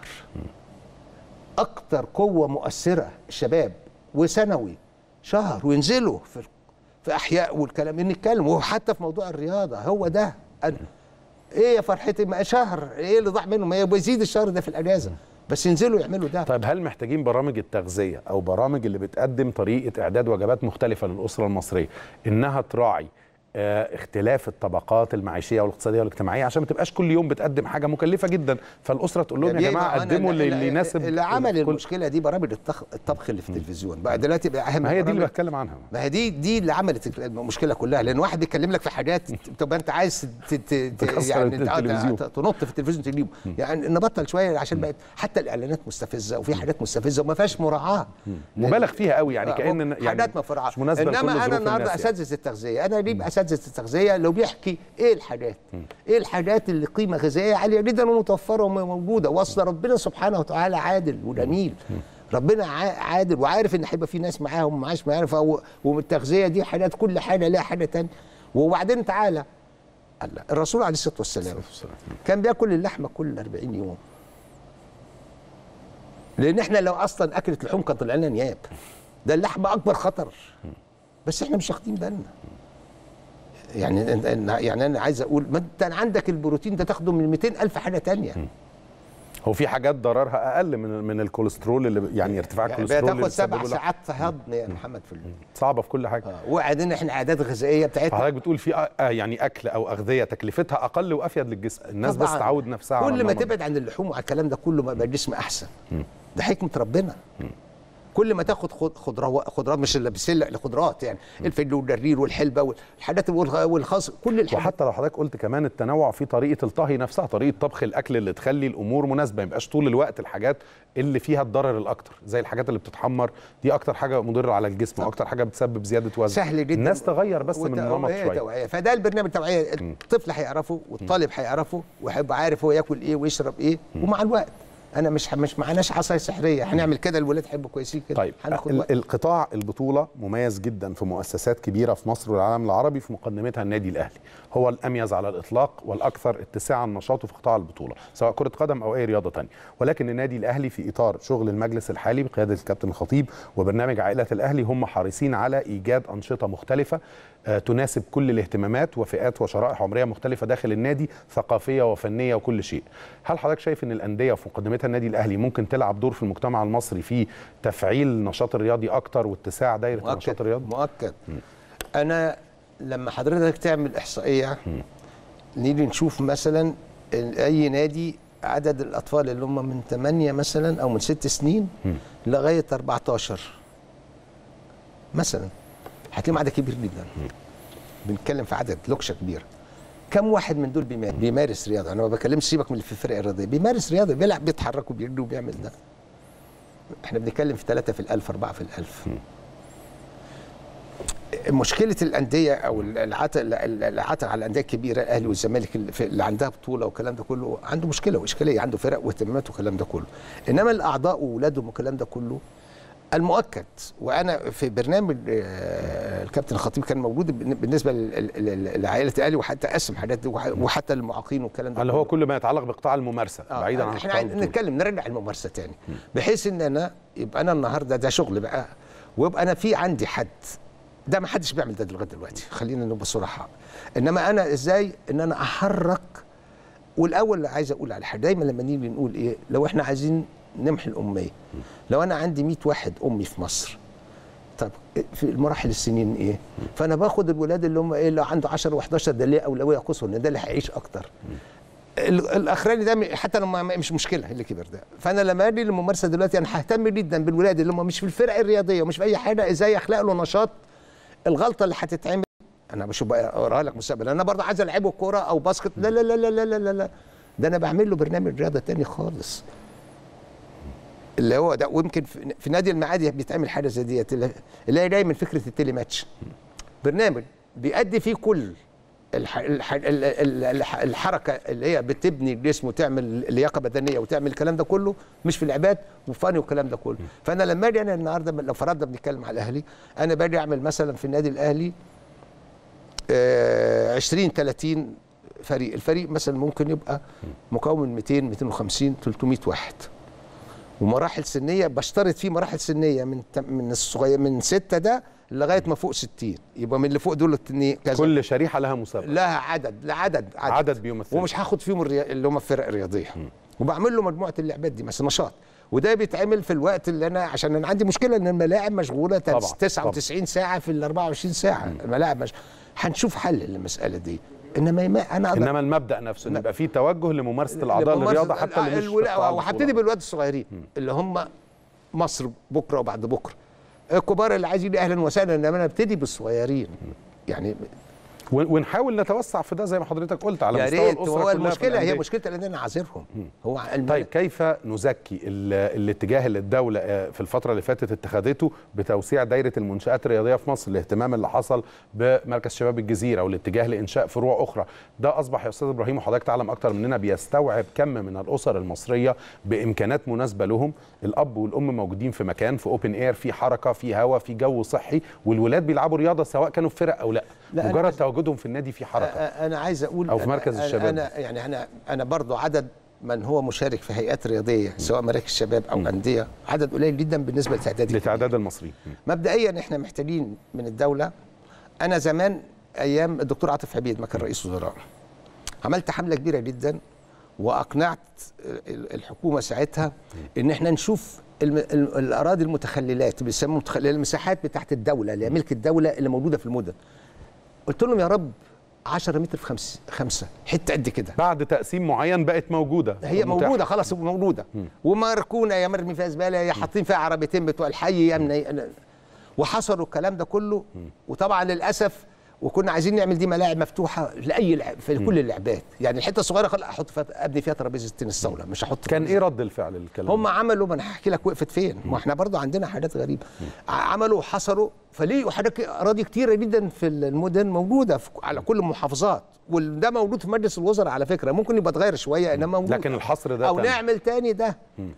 اكتر قوه مؤثره الشباب وثانوي شهر وينزلوا في في احياء والكلام نتكلم وحتى في موضوع الرياضه هو ده أنا ايه يا فرحتي ما شهر ايه اللي ضاع منه ما بيزيد الشهر ده في الاجازه بس ينزلوا يعملوا ده طيب هل محتاجين برامج التغذيه او برامج اللي بتقدم طريقه اعداد وجبات مختلفه للاسره المصريه انها تراعي آه، اختلاف الطبقات المعيشيه والاقتصاديه والاجتماعيه عشان ما تبقاش كل يوم بتقدم حاجه مكلفه جدا فالاسره تقول لهم يا بيجي جماعه معانا قدموا اللي اللي- اللي يناسب اللي عمل كل- المشكله دي برامج الطبخ, الطبخ اللي في التلفزيون بقى دلوقتي بقى اهم ما هي دي اللي برامج- بتكلم عنها ما هي دي دي اللي عملت المشكله كلها لان واحد بيتكلم لك في حاجات تبقى انت عايز ت- ت- ت- تكسر يعني التلفزيون. ت- تنط في التلفزيون تجيبه يعني نبطل شويه عشان بقت حتى الاعلانات مستفزه وفي حاجات مستفزه وما فيهاش مراعاه مبالغ فيها قوي يعني آه، كان يعني حاجات مفرعه مش مناسبه لكل انما ظروف انا النهارده الناس يعني. اساتذه التغذيه انا اجيب اساتذه التغذيه لو بيحكي ايه الحاجات ايه الحاجات اللي قيمه غذائيه عاليه جدا ومتوفره وموجوده واصل ربنا سبحانه وتعالى عادل وجميل ربنا عا- عادل وعارف ان هيبقى في ناس معاهم ومعاش معارف أو- والتغذيه دي حاجات كل حاجه لها حاجه تانية وبعدين تعالى الله الرسول عليه الصلاه والسلام كان بياكل اللحمه كل 40 يوم لان احنا لو اصلا اكلت لحوم كان طلع لنا نياب ده اللحمه اكبر خطر بس احنا مش واخدين بالنا يعني أنت- أنا- يعني انا عايز اقول ما انت عندك البروتين ده تاخده من 200 الف حاجه تانية هو في حاجات ضررها اقل من من الكوليسترول اللي يعني ارتفاع يعني الكوليسترول اللي بتاخد سبع بتسببه له- ساعات هضم يا محمد في اليوم صعبه في كل حاجه آه، وبعدين احنا عادات غذائيه بتاعتنا حضرتك بتقول في أ- آه يعني اكل او اغذيه تكلفتها اقل وافيد للجسم الناس بس طبعاً. تعود نفسها على كل ما النمط ده. تبعد عن اللحوم وعن الكلام ده كله ما يبقى الجسم احسن ده حكمه ربنا كل ما تاخد خض- خضروات خضروات مش اللي بسله الخضروات يعني الفجل والجرير والحلبه والحاجات والغ- والخس كل الحاجات وحتى لو حضرتك قلت كمان التنوع في طريقه الطهي نفسها طريقه طبخ الاكل اللي تخلي الامور مناسبه ما يبقاش طول الوقت الحاجات اللي فيها الضرر الاكتر زي الحاجات اللي بتتحمر دي اكتر حاجه مضره على الجسم واكتر حاجه بتسبب زياده وزن سهل جدا الناس تغير بس من وت- النمط وهي شويه توعية. فده البرنامج التوعيه الطفل هيعرفه والطالب هيعرفه وهيبقى عارف هو ياكل ايه ويشرب ايه ومع الوقت انا مش مش معناش عصايه سحريه هنعمل كده الولاد هيبقوا كويسين كده طيب هناخد ال- وقت القطاع البطوله مميز جدا في مؤسسات كبيره في مصر والعالم العربي في مقدمتها النادي الاهلي هو الاميز على الاطلاق والاكثر اتساعا نشاطه في قطاع البطوله سواء كره قدم او اي رياضه تانية ولكن النادي الاهلي في اطار شغل المجلس الحالي بقياده الكابتن الخطيب وبرنامج عائله الاهلي هم حريصين على ايجاد انشطه مختلفه آه، تناسب كل الاهتمامات وفئات وشرائح عمريه مختلفه داخل النادي ثقافيه وفنيه وكل شيء هل حضرتك شايف ان الانديه وفي مقدمتها النادي الاهلي ممكن تلعب دور في المجتمع المصري في تفعيل النشاط الرياضي اكتر واتساع دايره النشاط مؤكد الرياضي مؤكد انا لما حضرتك تعمل احصائيه نيجي نشوف مثلا ال- اي نادي عدد الاطفال اللي هم من 8 مثلا او من 6 سنين لغايه 14 مثلا هتلاقيهم عدد كبير جدا بنتكلم في عدد لوكشه كبيره كم واحد من دول بيمارس, بيمارس رياضه انا ما بكلمش سيبك من اللي في الفرق الرياضيه بيمارس رياضه بيلعب بيتحرك وبيجري وبيعمل ده احنا بنتكلم في ثلاثة في الألف أربعة في الألف مشكلة الأندية أو العتق العتق على الأندية الكبيرة الأهلي والزمالك اللي في- اللي عندها بطولة والكلام ده كله عنده مشكلة وإشكالية عنده فرق واهتمامات والكلام ده كله إنما الأعضاء وأولادهم والكلام ده كله المؤكد وانا في برنامج آه، الكابتن الخطيب كان موجود بالن- بالنسبه لل- لل- لعائله الاهلي وحتى قسم حاجات دي وح- وحتى المعاقين والكلام ده اللي هو كل ما يتعلق بقطاع الممارسه آه، بعيدا عن احنا قطاع عايز- البطولة. نتكلم نرجع الممارسه تاني بحيث ان انا يبقى انا النهارده ده شغل بقى ويبقى انا في عندي حد ده ما حدش بيعمل ده لغايه دلوقتي خلينا نبقى صراحه انما انا ازاي ان انا احرك والاول عايز اقول على حاجه دايما لما نيجي نقول ايه لو احنا عايزين نمحي الاميه لو انا عندي 100 واحد امي في مصر طب في المراحل السنين ايه فانا باخد الولاد اللي هم ايه اللي عنده 10 و11 ده ليه اولويه قصوى ان ده اللي هيعيش اكتر ال- الاخراني ده م- حتى لما ما- مش مشكله اللي كبر ده فانا لما اجي للممارسه دلوقتي انا ههتم جدا بالولاد اللي هم مش في الفرق الرياضيه ومش في اي حاجه ازاي اخلق له نشاط الغلطه اللي هتتعمل انا مش بقى اقراها لك مستقبل انا برضه عايز العبه كوره او باسكت لا لا لا لا لا لا لا, لا. ده انا بعمل له برنامج رياضه تاني خالص اللي هو ده ويمكن في, في نادي المعادي بيتعمل حاجه زي ديت اللي اللي هي جايه من فكره التيلي ماتش برنامج بيأدي فيه كل الح... الح... ال- ال- الح... الحركه اللي هي بتبني الجسم وتعمل لياقه بدنيه وتعمل الكلام ده كله مش في العباد وفاني والكلام ده كله فانا لما اجي انا النهارده لو فرضنا بنتكلم على الاهلي انا باجي اعمل مثلا في النادي الاهلي آه 20 30 فريق الفريق مثلا ممكن يبقى مكون من 200 250 300 واحد ومراحل سنيه بشترط فيه مراحل سنيه من تم- من الصغير من ستة ده لغايه ما فوق 60 يبقى من اللي فوق دول التانيين كذا كل شريحه لها مسابقه لها عدد لعدد عدد, عدد بيمثل ومش هاخد فيهم الريا... اللي هم الفرق الرياضيه وبعمل له مجموعه اللعبات دي مثلا نشاط وده بيتعمل في الوقت اللي انا عشان انا عندي مشكله ان الملاعب مشغوله طبعاً، 99 ساعه في ال 24 ساعه الملاعب مش هنشوف حل للمساله دي انما ما انا أقدر انما المبدا نفسه ان يبقى فيه توجه لممارسه الاعضاء لممارسة- للرياضه حتى اللي مش في الولا- قطاع وهبتدي البطولة. بالولاد الصغيرين اللي هم مصر بكره وبعد بكره الكبار اللي عايزين اهلا وسهلا انما انا ابتدي بالصغيرين يعني ون- ونحاول نتوسع في ده زي ما حضرتك قلت على يا مستوى ريت الاسره هو كلها في المشكله هي الأندية. مشكله ان انا عاذرهم هو الم- طيب كيف نزكي ال- الاتجاه اللي الدولة آه، في الفترة اللي فاتت اتخذته بتوسيع دايرة المنشآت الرياضية في مصر الاهتمام اللي حصل بمركز شباب الجزيرة والاتجاه لإنشاء فروع أخرى ده أصبح يا أستاذ إبراهيم وحضرتك تعلم أكتر مننا بيستوعب كم من الأسر المصرية بإمكانات مناسبة لهم الأب والأم موجودين في مكان في أوبن إير في حركة في هواء في جو صحي والولاد بيلعبوا رياضة سواء كانوا في فرق أو لا, لا، أنا مجرد عايز- تواجدهم في النادي في حركة أ- انا عايز اقول أو في أنا- مركز أنا- الشباب. انا يعني انا انا برضو عدد من هو مشارك في هيئات رياضيه سواء مراكز شباب او انديه عدد قليل جدا بالنسبه لتعداد لتعداد المصريين مبدئيا احنا محتاجين من الدوله انا زمان ايام الدكتور عاطف عبيد ما كان رئيس وزراء عملت حمله كبيره جدا واقنعت ال- الحكومه ساعتها ان احنا نشوف الم- ال- الاراضي المتخللات بيسموها متخللات المساحات بتاعت الدوله اللي هي ملك الدوله اللي موجوده في المدن قلت لهم يا رب 10 متر في خمس خمسه حته قد كده بعد تقسيم معين بقت موجودة هي متاحة. موجوده خلاص موجوده ومركونه يا مرمي فيها زباله يا حاطين فيها عربيتين بتوع الحي يا من وحصروا الكلام ده كله وطبعا للاسف وكنا عايزين نعمل دي ملاعب مفتوحه لاي لعب في كل اللعبات يعني الحته الصغيره خلاص احط فيها ابني فيها ترابيزه تنس طاوله مش هحط كان ايه رد الفعل للكلام هم عملوا ما انا هحكي لك وقفت فين ما احنا برضو عندنا حاجات غريبه ع- عملوا وحصروا فليه حاجات اراضي كتيره جدا في المدن موجوده في على كل المحافظات وده موجود في مجلس الوزراء على فكره ممكن يبقى اتغير شويه انما موجود لكن الحصر ده او تم. نعمل تاني ده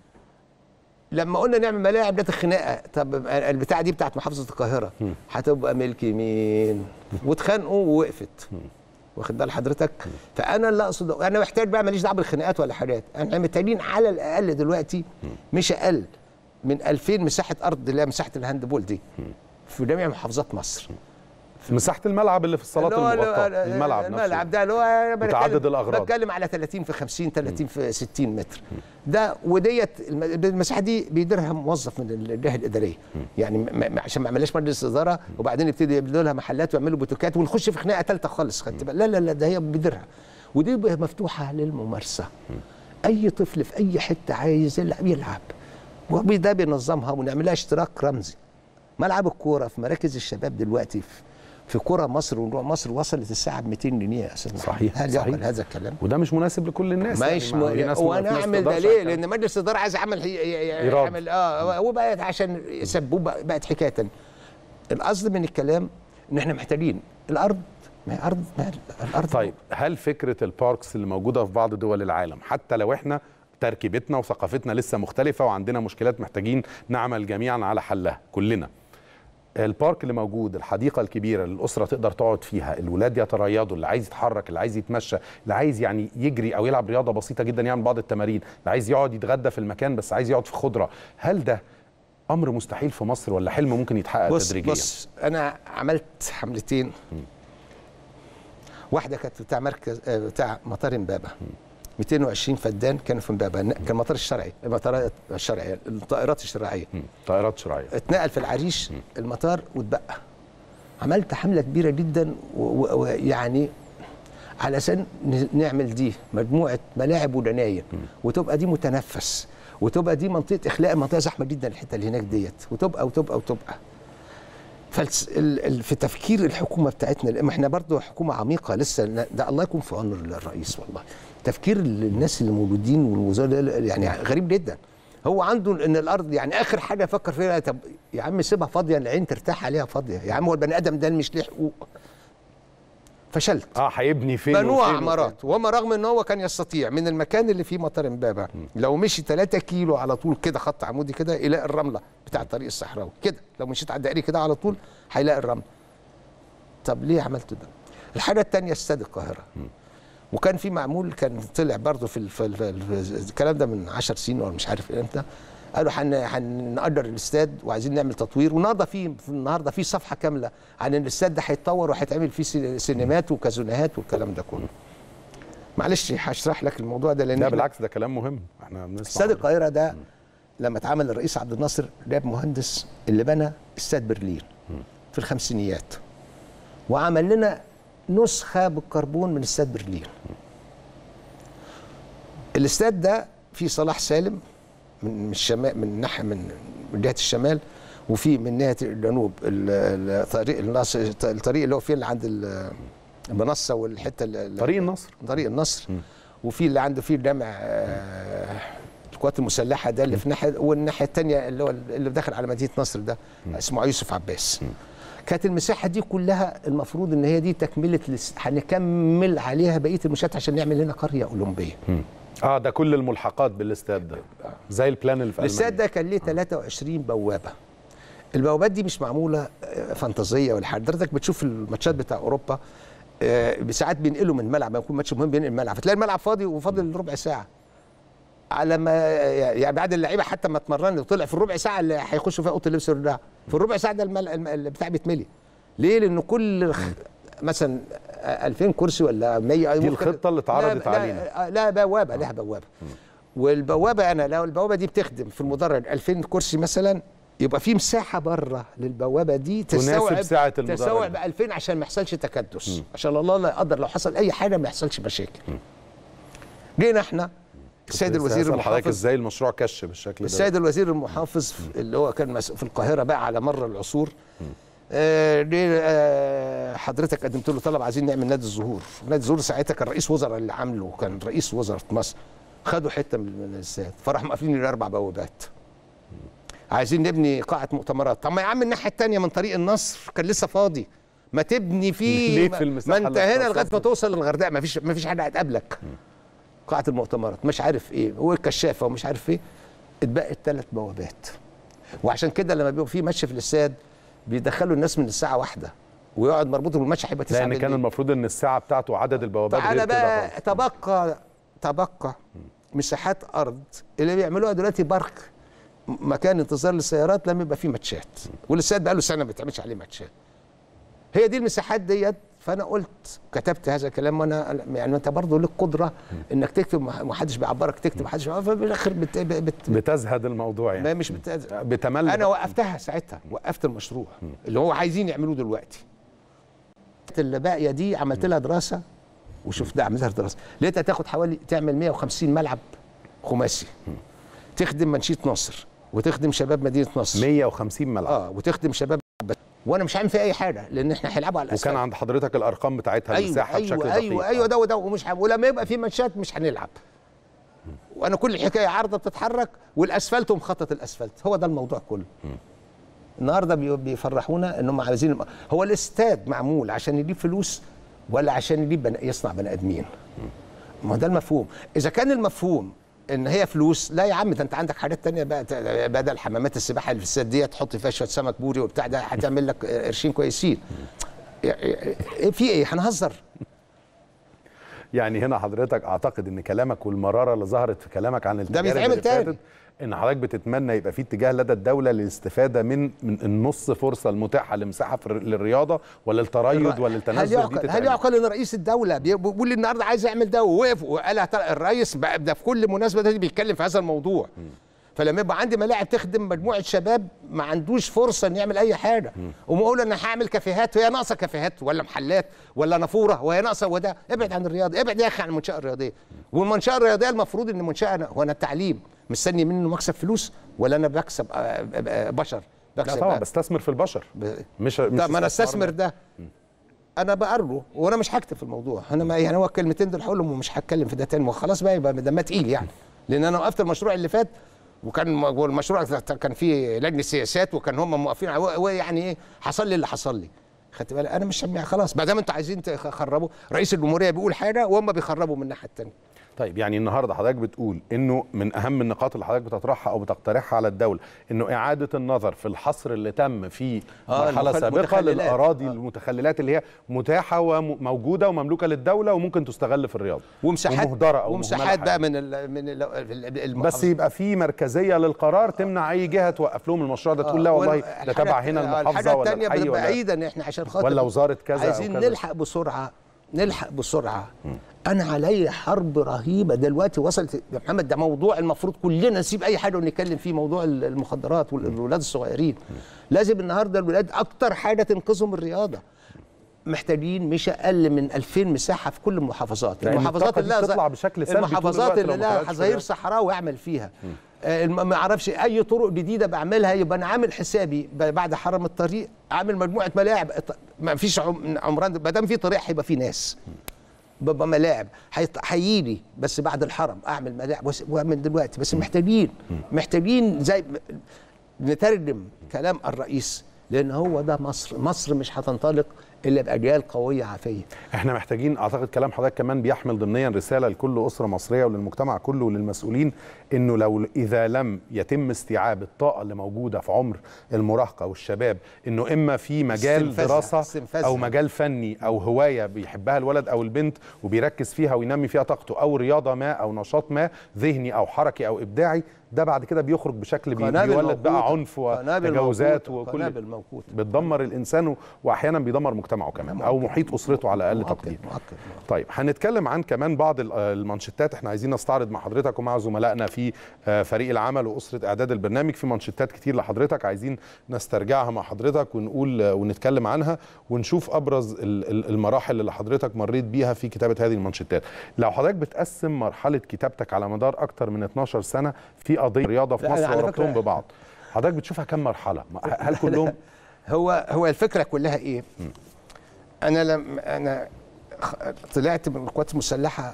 لما قلنا نعمل ملاعب جت الخناقه طب البتاعه دي بتاعت محافظه القاهره هتبقى ملك مين واتخانقوا ووقفت واخد بال حضرتك فانا اللي اقصد انا محتاج بقى ماليش دعوه بالخناقات ولا حاجات احنا محتاجين على الاقل دلوقتي مش اقل من 2000 مساحه ارض اللي هي مساحه الهاندبول دي في جميع محافظات مصر مساحه الملعب اللي في الصالات اللي هو- المغطاه اللي هو- الملعب نفسه الملعب ده اللي هو أنا بتكلم- متعدد الأغراض. بتكلم على 30 في 50 30 في 60 متر ده وديت الم- المساحه دي بيديرها موظف من الجهه الاداريه يعني م- م- عشان ما عملناش مجلس اداره وبعدين يبتدي يبنوا لها محلات ويعملوا بوتوكات ونخش في خناقه ثالثه خالص خدت بالك؟ لا لا لا ده هي بيديرها ودي بقى مفتوحه للممارسه اي طفل في اي حته عايز يلعب يلعب وده بينظمها ونعملها اشتراك رمزي ملعب الكوره في مراكز الشباب دلوقتي في في قرى مصر ونروح مصر وصلت الساعه ب 200 جنيه يا استاذ محمد. صحيح، هل صحيح. يعقل هذا الكلام؟ وده مش مناسب لكل الناس ماشي يعني ما- في ناس- وانا في ناس اعمل ده تقدرش ليه؟ على الكلام. لان مجلس الاداره عايز يعمل ي- ي- إرادة. يعمل اه وبقت عشان يسبوه بقى- بقت حكايه تانية. القصد من الكلام ان احنا محتاجين الارض ما هي ارض ما هي الارض طيب هل فكره الباركس اللي موجوده في بعض دول العالم حتى لو احنا تركيبتنا وثقافتنا لسه مختلفه وعندنا مشكلات محتاجين نعمل جميعا على حلها كلنا البارك اللي موجود الحديقه الكبيره اللي الاسره تقدر تقعد فيها الولاد يتريضوا اللي عايز يتحرك اللي عايز يتمشى اللي عايز يعني يجري او يلعب رياضه بسيطه جدا يعمل بعض التمارين اللي عايز يقعد يتغدى في المكان بس عايز يقعد في خضره هل ده امر مستحيل في مصر ولا حلم ممكن يتحقق بص تدريجيا بص انا عملت حملتين واحده كانت بتاع مركز آه، بتاع مطار امبابه 220 فدان كانوا في امبابه كان المطار الشرعي المطارات الشرعيه الطائرات الشرعيه مم. طائرات شراعيه اتنقل في العريش المطار واتبقى عملت حمله كبيره جدا و- و- ويعني علشان ن- نعمل دي مجموعه ملاعب وننايم وتبقى دي متنفس وتبقى دي منطقه اخلاء منطقه زحمه جدا الحته اللي هناك ديت وتبقى وتبقى وتبقى فالس- ال- ال- في تفكير الحكومه بتاعتنا لان احنا برضو حكومه عميقه لسه ن- ده الله يكون في عون الرئيس والله تفكير ال- الناس اللي موجودين والوزراء يعني غريب جدا هو عنده ان الارض يعني اخر حاجه فكر فيها طب يا عم سيبها فاضيه العين ترتاح عليها فاضيه يا عم هو البني ادم ده مش ليه حقوق فشلت اه هيبني فين بنوه وفين عمارات وما رغم ان هو كان يستطيع من المكان اللي فيه مطار امبابه لو مشي 3 كيلو على طول كده خط عمودي كده يلاقي الرمله بتاع الطريق الصحراوي كده لو مشيت على الدائري كده على طول هيلاقي الرمله طب ليه عملت ده الحاجه الثانيه استاد القاهره وكان في معمول كان طلع برضه في, ال- في, ال- في, ال- في الكلام ده من 10 سنين ولا مش عارف امتى قالوا هن- هنأجر الاستاد وعايزين نعمل تطوير والنهارده في في النهارده في صفحه كامله عن ان الاستاد ده هيتطور وهيتعمل فيه سي- سينمات وكازونات والكلام ده كله. معلش هشرح لك الموضوع ده لان لا إحنا- بالعكس ده كلام مهم احنا بنسمع استاد عنه. القاهره ده لما اتعمل الرئيس عبد الناصر جاب مهندس اللي بنى استاد برلين في الخمسينيات وعمل لنا نسخه بالكربون من استاد برلين الاستاد ده فيه صلاح سالم من من الشمال من ناحيه من من جهه الشمال وفي من ناحيه الجنوب ال- الطريق الناصر الطريق اللي هو فيه اللي عند ال- المنصه والحته ال- طريق النصر طريق النصر وفي اللي عنده فيه جامع آه، القوات المسلحه ده اللي في ناحيه والناحيه الثانيه اللي هو اللي داخل على مدينه نصر ده اسمه يوسف عباس كانت المساحه دي كلها المفروض ان هي دي تكمله الاس- هنكمل عليها بقيه المنشات عشان نعمل هنا قريه اولمبيه اه ده كل الملحقات بالاستاد ده زي البلان اللي في الاستاد ألمانيا. ده كان ليه 23 بوابه البوابات دي مش معموله آه، فانتازيه ولا حاجه حضرتك بتشوف الماتشات بتاع اوروبا آه، ساعات بينقلوا من الملعب لما يكون ماتش مهم بينقل الملعب فتلاقي الملعب فاضي وفاضل ربع ساعه على ما يعني بعد اللعيبه حتى ما اتمرن وطلع في الربع ساعه اللي هيخشوا فيها اوضه اللبس والبتاع في الربع ساعه ده المل... الم- البتاع بيتملي ليه؟ لان كل خ- مثلا 2000 كرسي ولا 100 دي ممكن- الخطة اللي اتعرضت لا علينا. لا, لا بوابه لها بوابه والبوابه انا لو البوابه دي بتخدم في المدرج 2000 كرسي مثلا يبقى في مساحه بره للبوابه دي تناسب تستوعب سعة المدرج. تستوعب 2000 عشان ما يحصلش تكدس عشان الله لا يقدر لو حصل اي حاجه ما يحصلش مشاكل جينا احنا السيد كنت لسه الوزير هسأل حضرتك المحافظ ازاي المشروع كش بالشكل ده السيد الوزير المحافظ اللي هو كان مس- في القاهره بقى على مر العصور آه ليه آه حضرتك قدمت له طلب عايزين نعمل نادي الزهور نادي الزهور ساعتها كان رئيس وزراء اللي عامله كان رئيس وزراء مصر خدوا حته من من الاستاد فراحوا مقفلين الاربع بوابات عايزين نبني قاعه مؤتمرات طب ما يا عم الناحيه الثانيه من طريق النصر كان لسه فاضي ما تبني فيه ليه ما- في المساحة ما انت اللي هنا لغايه ما اختصصت؟ توصل للغردقه ما فيش ما فيش حاجه هتقابلك قاعه المؤتمرات مش عارف ايه والكشافه ومش عارف ايه اتبقت ثلاث بوابات وعشان كده لما بيبقى في ماتش في الاستاد بيدخلوا الناس من الساعه واحدة ويقعد مربوط بالماتش هيبقى 9 لان كان بالليل. المفروض ان الساعه بتاعته عدد البوابات تعالى غير كده بقى خالص. تبقى تبقى مساحات ارض اللي بيعملوها دلوقتي بارك م- مكان انتظار للسيارات لما يبقى فيه ماتشات والاستاد بقى له سنه ما بيتعملش عليه ماتشات هي دي المساحات ديت فانا قلت كتبت هذا الكلام وانا يعني انت برضه لك قدره انك تكتب ما ما حدش بيعبرك تكتب ما حدش بيعبرك ففي الاخر بت... بت... بتزهد الموضوع ما يعني مش بت... بتمل انا بقى. وقفتها ساعتها وقفت المشروع اللي هو عايزين يعملوه دلوقتي اللي باقيه دي عملت لها دراسه وشفت ده عملت لها دراسه لقيتها تاخد حوالي تعمل 150 ملعب خماسي تخدم منشيه نصر وتخدم شباب مدينه نصر 150 ملعب اه وتخدم شباب وانا مش هعمل فيه اي حاجه لان احنا هيلعبوا على الاسفل وكان عند حضرتك الارقام بتاعتها المساحه ايوه بشكل ايوه دقيق ايوه ايوه ده وده ومش ح... ولما يبقى في ماتشات مش هنلعب وانا كل الحكايه عارضه بتتحرك والاسفلت ومخطط الاسفلت هو ده الموضوع كله النهارده بي- بيفرحونا انهم عايزين هو الاستاد معمول عشان يجيب فلوس ولا عشان يجيب بني يصنع بني ادمين ما هو ده المفهوم اذا كان المفهوم ان هي فلوس لا يا عم ده انت عندك حاجات تانية بقى ت- بدل حمامات السباحه اللي في الاستاد دي تحط فيها شويه سمك بوري وبتاع ده هتعمل لك قرشين كويسين إيه في ايه هنهزر يعني هنا حضرتك اعتقد ان كلامك والمراره اللي ظهرت في كلامك عن التجارب بيتعمل اللي تاني. فاتت ان حضرتك بتتمنى يبقى في اتجاه لدى الدوله للاستفاده من من النص فرصه المتاحه لمساحه في الر- للرياضه ولا التريض ولا هل التنزل دي يعقل هل تتعمل؟ يعقل ان رئيس الدوله بي- بيقول لي النهارده عايز يعمل ده ووقف وقال هت- الرئيس بقى ده في كل مناسبه ده بيتكلم في هذا الموضوع فلما يبقى عندي ملاعب تخدم مجموعه شباب ما عندوش فرصه ان يعمل اي حاجه وما اقول انا هعمل كافيهات وهي ناقصه كافيهات ولا محلات ولا نافوره وهي ناقصه وده ابعد عن الرياضه ابعد يا اخي عن المنشاه الرياضيه والمنشاه الرياضيه المفروض ان منشاه أنا هو انا التعليم مستني منه مكسب فلوس ولا انا بكسب آه، آه، بشر لا بكسب طبعا آه، بستثمر في البشر ب- مش مش طب ما انا استثمار استثمر ده انا بقره وانا مش هكتب في الموضوع انا ما يعني هو الكلمتين دول هقولهم ومش هتكلم في ده تاني وخلاص بقى يبقى دمها تقيل يعني لان انا وقفت المشروع اللي فات وكان م- والمشروع كان فيه لجنه سياسات وكان هم موقفين على- ويعني ايه حصل لي اللي حصل لي خدت بالك انا مش يعني خلاص ما دام انتوا عايزين تخربوا رئيس الجمهوريه بيقول حاجه وهم بيخربوا من الناحيه الثانيه طيب يعني النهارده حضرتك بتقول انه من اهم النقاط اللي حضرتك بتطرحها او بتقترحها على الدوله انه اعاده النظر في الحصر اللي تم في آه، مرحله المخ- سابقه المتخللات. للاراضي آه. المتخللات اللي هي متاحه وموجوده ومملوكه للدوله وممكن تستغل في الرياضه ومساحات ومهدره او ومساحات مهملة بقى حاجة. من ال من ال ال بس يبقى في مركزيه للقرار تمنع اي جهه توقف لهم المشروع ده تقول لا والله ده تبع هنا المحافظه الحاجه ولا الثانيه الحي بتبقى ولا بعيدا احنا عشان خاطر ولا وزاره كذا أو عايزين كذا. نلحق بسرعه نلحق بسرعه انا علي حرب رهيبه دلوقتي وصلت يا محمد ده موضوع المفروض كلنا نسيب اي حاجه ونتكلم فيه موضوع ال- المخدرات والولاد الصغيرين لازم النهارده الولاد اكتر حاجه تنقذهم الرياضه محتاجين مش اقل من 2000 مساحه في كل المحافظات لأن المحافظات الطاقة دي اللي بتطلع بشكل سلبي طول المحافظات الوقت لو اللي ما لها خرجتش حظاير رياضة. صحراوي اعمل فيها آه، الم- ما اعرفش اي طرق جديده بعملها يبقى انا عامل حسابي ب- بعد حرم الطريق عامل مجموعه ملاعب ط- ما فيش عم- عمران ما دام في طريق هيبقى في ناس ببقى ملاعب هيط- هيجي بس بعد الحرم اعمل ملاعب وس- واعمل دلوقتي بس محتاجين محتاجين زي نترجم كلام الرئيس لان هو ده مصر مصر مش هتنطلق الا باجيال قويه عافيه احنا محتاجين اعتقد كلام حضرتك كمان بيحمل ضمنيا رساله لكل اسره مصريه وللمجتمع كله وللمسؤولين انه لو اذا لم يتم استيعاب الطاقه اللي موجوده في عمر المراهقه والشباب انه اما في مجال استنفاذها- دراسه استنفاذها. او مجال فني او هوايه بيحبها الولد او البنت وبيركز فيها وينمي فيها طاقته او رياضه ما او نشاط ما ذهني او حركي او ابداعي ده بعد كده بيخرج بشكل بي- قنابل بيولد بقى موقوتة. عنف قنابل وتجاوزات موقوتة. وكل قنابل موقوتة. بتدمر الانسان و- واحيانا بيدمر مجتمعه كمان او محيط اسرته على اقل مؤكد تقدير مؤكد طيب هنتكلم عن كمان بعض ال- المانشيتات احنا عايزين نستعرض مع حضرتك ومع زملائنا في آه، فريق العمل واسره اعداد البرنامج في مانشيتات كتير لحضرتك عايزين نسترجعها مع حضرتك ونقول آه، ونتكلم عنها ونشوف ابرز ال- ال- المراحل اللي حضرتك مريت بيها في كتابه هذه المانشيتات لو حضرتك بتقسم مرحله كتابتك على مدار اكتر من 12 سنه في قضيه رياضه في لا، مصر على وربطهم فكرة- ببعض حضرتك بتشوفها كم مرحله هل كلهم هو هو الفكره كلها ايه؟ انا لم انا خ- طلعت من القوات المسلحه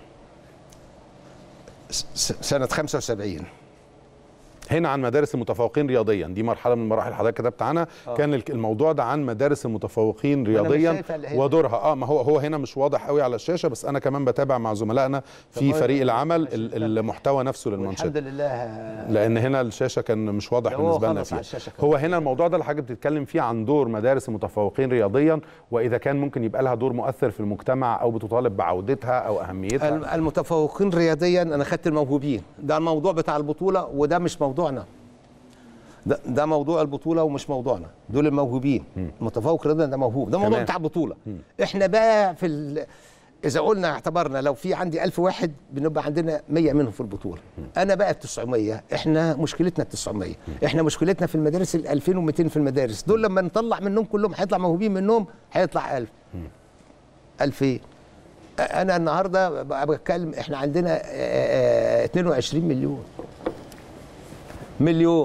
س- س- سنه 75 هنا عن مدارس المتفوقين رياضيا دي مرحله من المراحل اللي حضرتك كتبت عنها آه. كان الك- الموضوع ده عن مدارس المتفوقين مش رياضيا شايفها اللي هي- ودورها اه ما هو هو هنا مش واضح قوي على الشاشه بس انا كمان بتابع مع زملائنا في هو فريق العمل ماشي. ال- المحتوى نفسه للمنشاه والحمد لله لان هنا الشاشه كان مش واضح ده هو بالنسبه لنا خلص فيها على الشاشة كمان. هو هنا الموضوع ده اللي حضرتك بتتكلم فيه عن دور مدارس المتفوقين رياضيا واذا كان ممكن يبقى لها دور مؤثر في المجتمع او بتطالب بعودتها او اهميتها الم- المتفوقين رياضيا انا خدت الموهوبين ده الموضوع بتاع البطوله وده مش موضوعنا ده, ده موضوع البطوله ومش موضوعنا دول الموهوبين المتفوق رياضيا ده موهوب ده موضوع تمام. بتاع البطوله احنا بقى في ال... اذا قلنا اعتبرنا لو في عندي ألف واحد بنبقى عندنا 100 منهم في البطوله انا بقى 900 احنا مشكلتنا 900 احنا مشكلتنا في المدارس ال 2200 في المدارس دول لما نطلع منهم كلهم هيطلع موهوبين منهم هيطلع 1000 2000 انا النهارده بقى بتكلم احنا عندنا آه، آه، 22 مليون مليون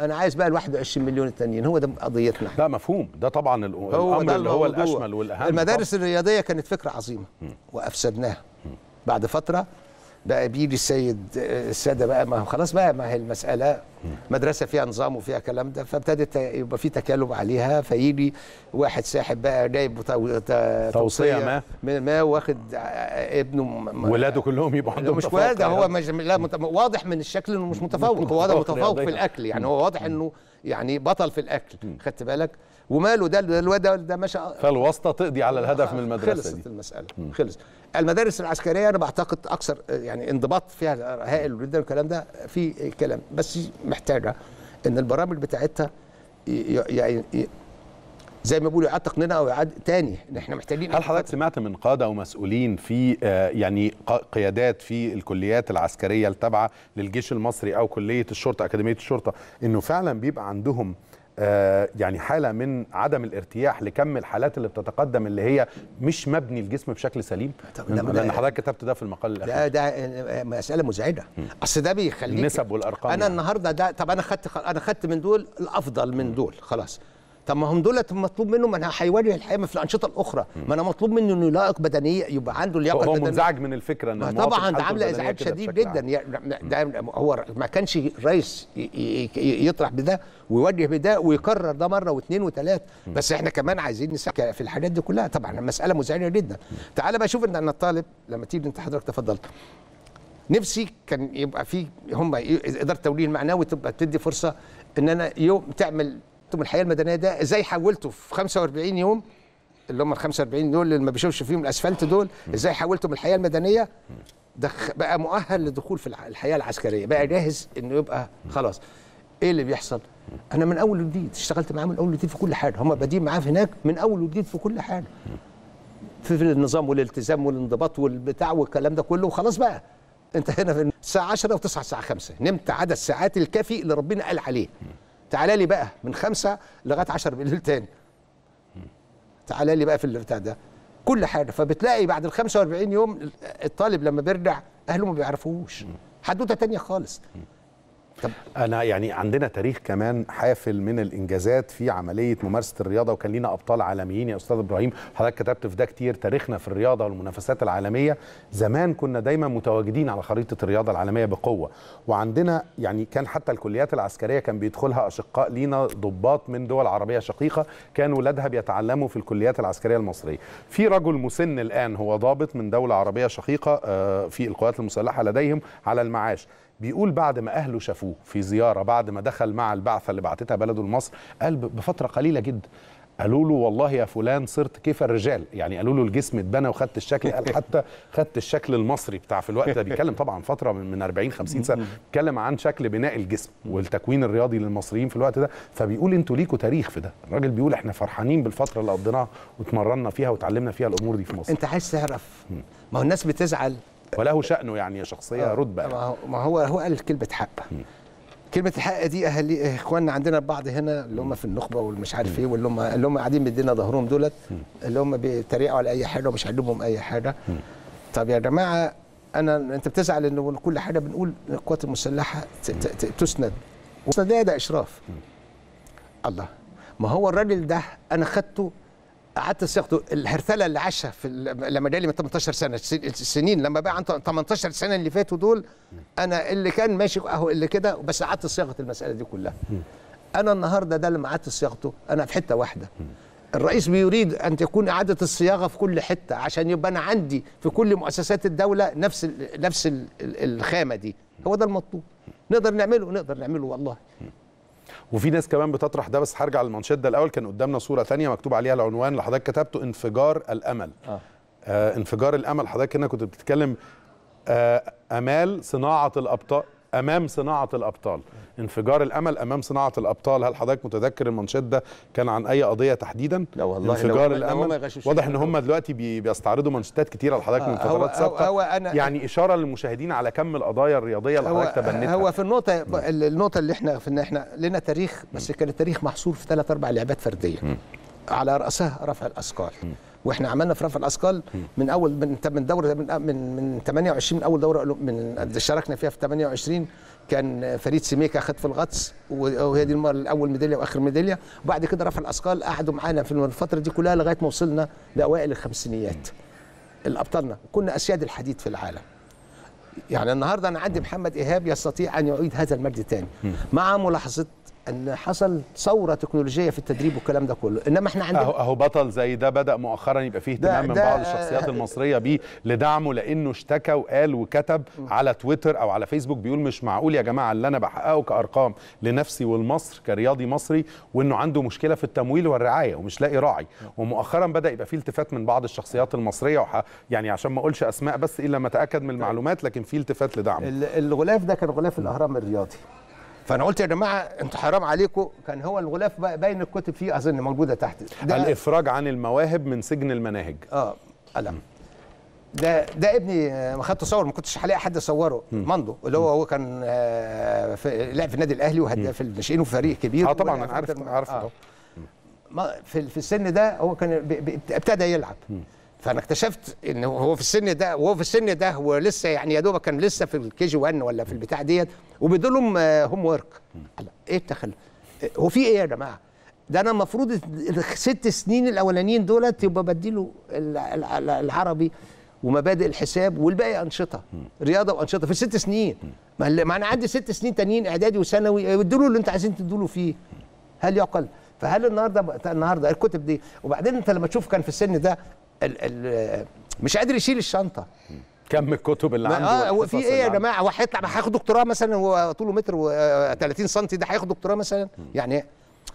انا عايز بقى ال 21 مليون التانيين هو ده قضيتنا احنا لا مفهوم ده طبعا ال- هو الامر ده اللي هو الموضوع. الاشمل والاهم المدارس الرياضيه كانت فكره عظيمه وافسدناها بعد فتره بقى بيجي السيد الساده بقى ما هو خلاص بقى ما هي المساله مدرسه فيها نظام وفيها كلام ده فابتدت يبقى في تكالب عليها فيجي واحد ساحب بقى جايب تو- ت- توصية ما. من ما واخد ابنه م- م- ولاده كلهم يبقوا لا عندهم مش تفوق واد هو يعني. مش لا مت... واضح من الشكل انه مش متفوق هو ده متفوق متفوق في رياضياً. الاكل يعني هو واضح انه يعني بطل في الاكل خدت بالك وماله ده ده الواد ده, ده ماشي فالواسطه تقضي على الهدف من المدرسه خلصت دي المساله خلص المدارس العسكريه انا بعتقد اكثر يعني انضباط فيها هائل جدا الكلام ده في كلام بس محتاجه ان البرامج بتاعتها ي- ي- يعني ي- زي ما بيقولوا يعاد تقنينها او يعاد تاني ان احنا محتاجين هل حضرتك سمعت من قاده ومسؤولين في آه، يعني ق- قيادات في الكليات العسكريه التابعه للجيش المصري او كليه الشرطه اكاديميه الشرطه انه فعلا بيبقى عندهم آه، يعني حاله من عدم الارتياح لكم الحالات اللي بتتقدم اللي هي مش مبني الجسم بشكل سليم طب ده- لان ده- حضرتك كتبت ده في المقال الاخير ده ده مساله مزعجه اصل ده بيخليك النسب والارقام انا يعني. النهارده ده طب انا خدت انا خدت من دول الافضل من دول خلاص طب ما هم دولت مطلوب منه ما انا هيواجه الحياه في الانشطه الاخرى ما انا مطلوب منه انه يلائق بدنيا يبقى عنده هو اللياقه هو البدنيه منزعج من الفكره ان ما المواطن طبعا ده حالته عامله البدنية ازعاج كده شديد بشكل عام. جدا يعني ده هو ما كانش الرئيس ي- ي- ي- يطرح بده ويوجه بده ويكرر ده مره واثنين وثلاث بس احنا كمان عايزين نسكت في الحاجات دي كلها طبعا المساله مزعجه جدا تعال بقى شوف ان انا الطالب لما تيجي انت حضرتك تفضلت نفسي كان يبقى في هم اداره التوليه المعنوي تبقى تدي فرصه ان انا يوم تعمل من الحياه المدنيه ده ازاي حولته في 45 يوم اللي هم ال 45 دول اللي ما بيشوفش فيهم الاسفلت دول ازاي حولته من الحياه المدنيه دخ بقى مؤهل للدخول في الح- الحياه العسكريه بقى جاهز انه يبقى خلاص ايه اللي بيحصل انا من اول وجديد اشتغلت معاه من اول وجديد في كل حاجه هم بادئين معاه هناك من اول وجديد في كل حاجه في في النظام والالتزام والانضباط والبتاع والكلام ده كله وخلاص بقى انت هنا في الساعه 10 وتصحى الساعه 5 نمت عدد الساعات الكافي اللي ربنا قال عليه تعالى لي بقى من 5 لغايه 10 بالليل تاني تعالى لي بقى في البتاع ده كل حاجه فبتلاقي بعد ال 45 يوم الطالب لما بيرجع اهله ما بيعرفوهوش حدوته تانية خالص انا يعني عندنا تاريخ كمان حافل من الانجازات في عمليه ممارسه الرياضه وكان لينا ابطال عالميين يا استاذ ابراهيم حضرتك كتبت في ده كتير تاريخنا في الرياضه والمنافسات العالميه زمان كنا دايما متواجدين على خريطه الرياضه العالميه بقوه وعندنا يعني كان حتى الكليات العسكريه كان بيدخلها اشقاء لينا ضباط من دول عربيه شقيقه كان ولادها بيتعلموا في الكليات العسكريه المصريه في رجل مسن الان هو ضابط من دوله عربيه شقيقه آه، في القوات المسلحه لديهم على المعاش بيقول بعد ما اهله شافوه في زياره بعد ما دخل مع البعثه اللي بعتتها بلده لمصر قال ب- بفتره قليله جدا قالوا له والله يا فلان صرت كيف الرجال يعني قالوا له الجسم اتبنى وخدت الشكل قال حتى خدت الشكل المصري بتاع في الوقت ده بيتكلم طبعا فتره من من 40 50 سنه بيتكلم عن شكل بناء الجسم والتكوين الرياضي للمصريين في الوقت ده فبيقول انتوا ليكوا تاريخ في ده الراجل بيقول احنا فرحانين بالفتره اللي قضيناها واتمرنا فيها وتعلمنا فيها الامور دي في مصر انت عايز تعرف ما هو الناس بتزعل وله شأنه يعني شخصيه رتبه ما يعني. هو ما هو هو قال كلمه حق كلمه الحق دي اهالي اخواننا عندنا البعض هنا اللي هم في النخبه والمش عارف ايه واللي هم اللي هم قاعدين مدينا ظهرهم دولت اللي هم بيتريقوا على اي حاجه ومش عاجبهم اي حاجه طب يا جماعه انا انت بتزعل ان كل حاجه بنقول القوات المسلحه ت- ت- ت- تسند وسند ده ده اشراف الله ما هو الراجل ده انا خدته قعدت صياغته الهرثله اللي عاشها في ال- لما جالي من 18 سنه الس- السنين لما بقى عنده 18 سنه اللي فاتوا دول انا اللي كان ماشي اهو اللي كده بس قعدت صياغه المساله دي كلها انا النهارده ده لما قعدت صياغته انا في حته واحده الرئيس بيريد ان تكون اعاده الصياغه في كل حته عشان يبقى انا عندي في كل مؤسسات الدوله نفس ال نفس ال الخامه دي هو ده المطلوب نقدر نعمله نقدر نعمله والله وفي ناس كمان بتطرح ده بس هرجع للمانشيت ده الاول كان قدامنا صوره تانية مكتوب عليها العنوان اللي حضرتك كتبته انفجار الامل آه. آه انفجار الامل حضرتك هنا كنت بتتكلم آه امال صناعه الابطال امام صناعه الابطال انفجار الامل امام صناعه الابطال هل حضرتك متذكر المانشيت ده كان عن اي قضيه تحديدا لا والله، انفجار لو- لو ما الامل يغشوش واضح ان فيها. هم دلوقتي بي بيستعرضوا مانشيتات كتيره لحضرتك من آه، هو- فترات هو- سابقه هو أنا- يعني اشاره للمشاهدين على كم القضايا الرياضيه اللي هو حضرتك تبنتها هو في النقطة النقطة اللي احنا في ان احنا لنا تاريخ بس كان التاريخ محصور في ثلاث اربع لعبات فردية على رأسها رفع الأثقال واحنا عملنا في رفع الأثقال من أول من من دورة من من من 28 من أول دورة أولو- من شاركنا فيها في 28 كان فريد سميكه خد في الغطس وهي دي المره الاول ميداليه واخر ميداليه وبعد كده رفع الاثقال قعدوا معانا في الفتره دي كلها لغايه ما وصلنا لاوائل الخمسينيات الابطالنا كنا اسياد الحديد في العالم يعني النهارده انا عندي محمد ايهاب يستطيع ان يعيد هذا المجد تاني مع ملاحظه ان حصل ثوره تكنولوجيه في التدريب والكلام ده كله انما احنا عندنا اهو اهو بطل زي ده بدا مؤخرا يبقى فيه ده- اهتمام من ده- بعض الشخصيات المصريه بيه لدعمه لانه اشتكى وقال وكتب على تويتر او على فيسبوك بيقول مش معقول يا جماعه اللي انا بحققه كارقام لنفسي ولمصر كرياضي مصري وانه عنده مشكله في التمويل والرعايه ومش لاقي راعي ومؤخرا بدا يبقى فيه التفات من بعض الشخصيات المصريه وح... يعني عشان ما اقولش اسماء بس الا لما اتاكد من المعلومات لكن في التفات لدعمه ال- الغلاف ده كان غلاف الاهرام الرياضي فانا قلت يا جماعه انتوا حرام عليكم كان هو الغلاف بقى باين الكتب فيه اظن موجوده تحت ده الافراج عن المواهب من سجن المناهج اه قلم ده ده ابني آه، ما خدته صور ما كنتش هلاقي حد صوره ماندو اللي هو هو كان آه، في لعب في النادي الاهلي وهداف الناشئين وفريق كبير اه طبعا ولعب انا عارف في- عارف آه. ده. ما في في السن ده هو كان ب- ب- ابتدى يلعب فانا اكتشفت ان هو في السن ده وهو في السن ده هو لسه يعني يا دوبك كان لسه في الكي جي 1 ولا في البتاع ديت وبيدوا لهم هوم ورك ايه التخلف هو في ايه يا جماعه ده انا المفروض الست سنين الاولانيين دولت يبقى بديله ال- ال- ال- العربي ومبادئ الحساب والباقي انشطه رياضه وانشطه في ست سنين ما اللي- ما انا عندي ست سنين تانيين اعدادي وثانوي ادوا له اللي انتوا عايزين تدوا له فيه هل يعقل فهل النهارده النهارده الكتب دي وبعدين انت لما تشوف كان في السن ده ال ال مش قادر يشيل الشنطه كم الكتب اللي ما- عنده اه هو والقصص في ايه اللي يا عنده. جماعه هو هيطلع هياخد دكتوراه مثلا هو طوله متر و30 سم ده هياخد دكتوراه مثلا يعني إيه؟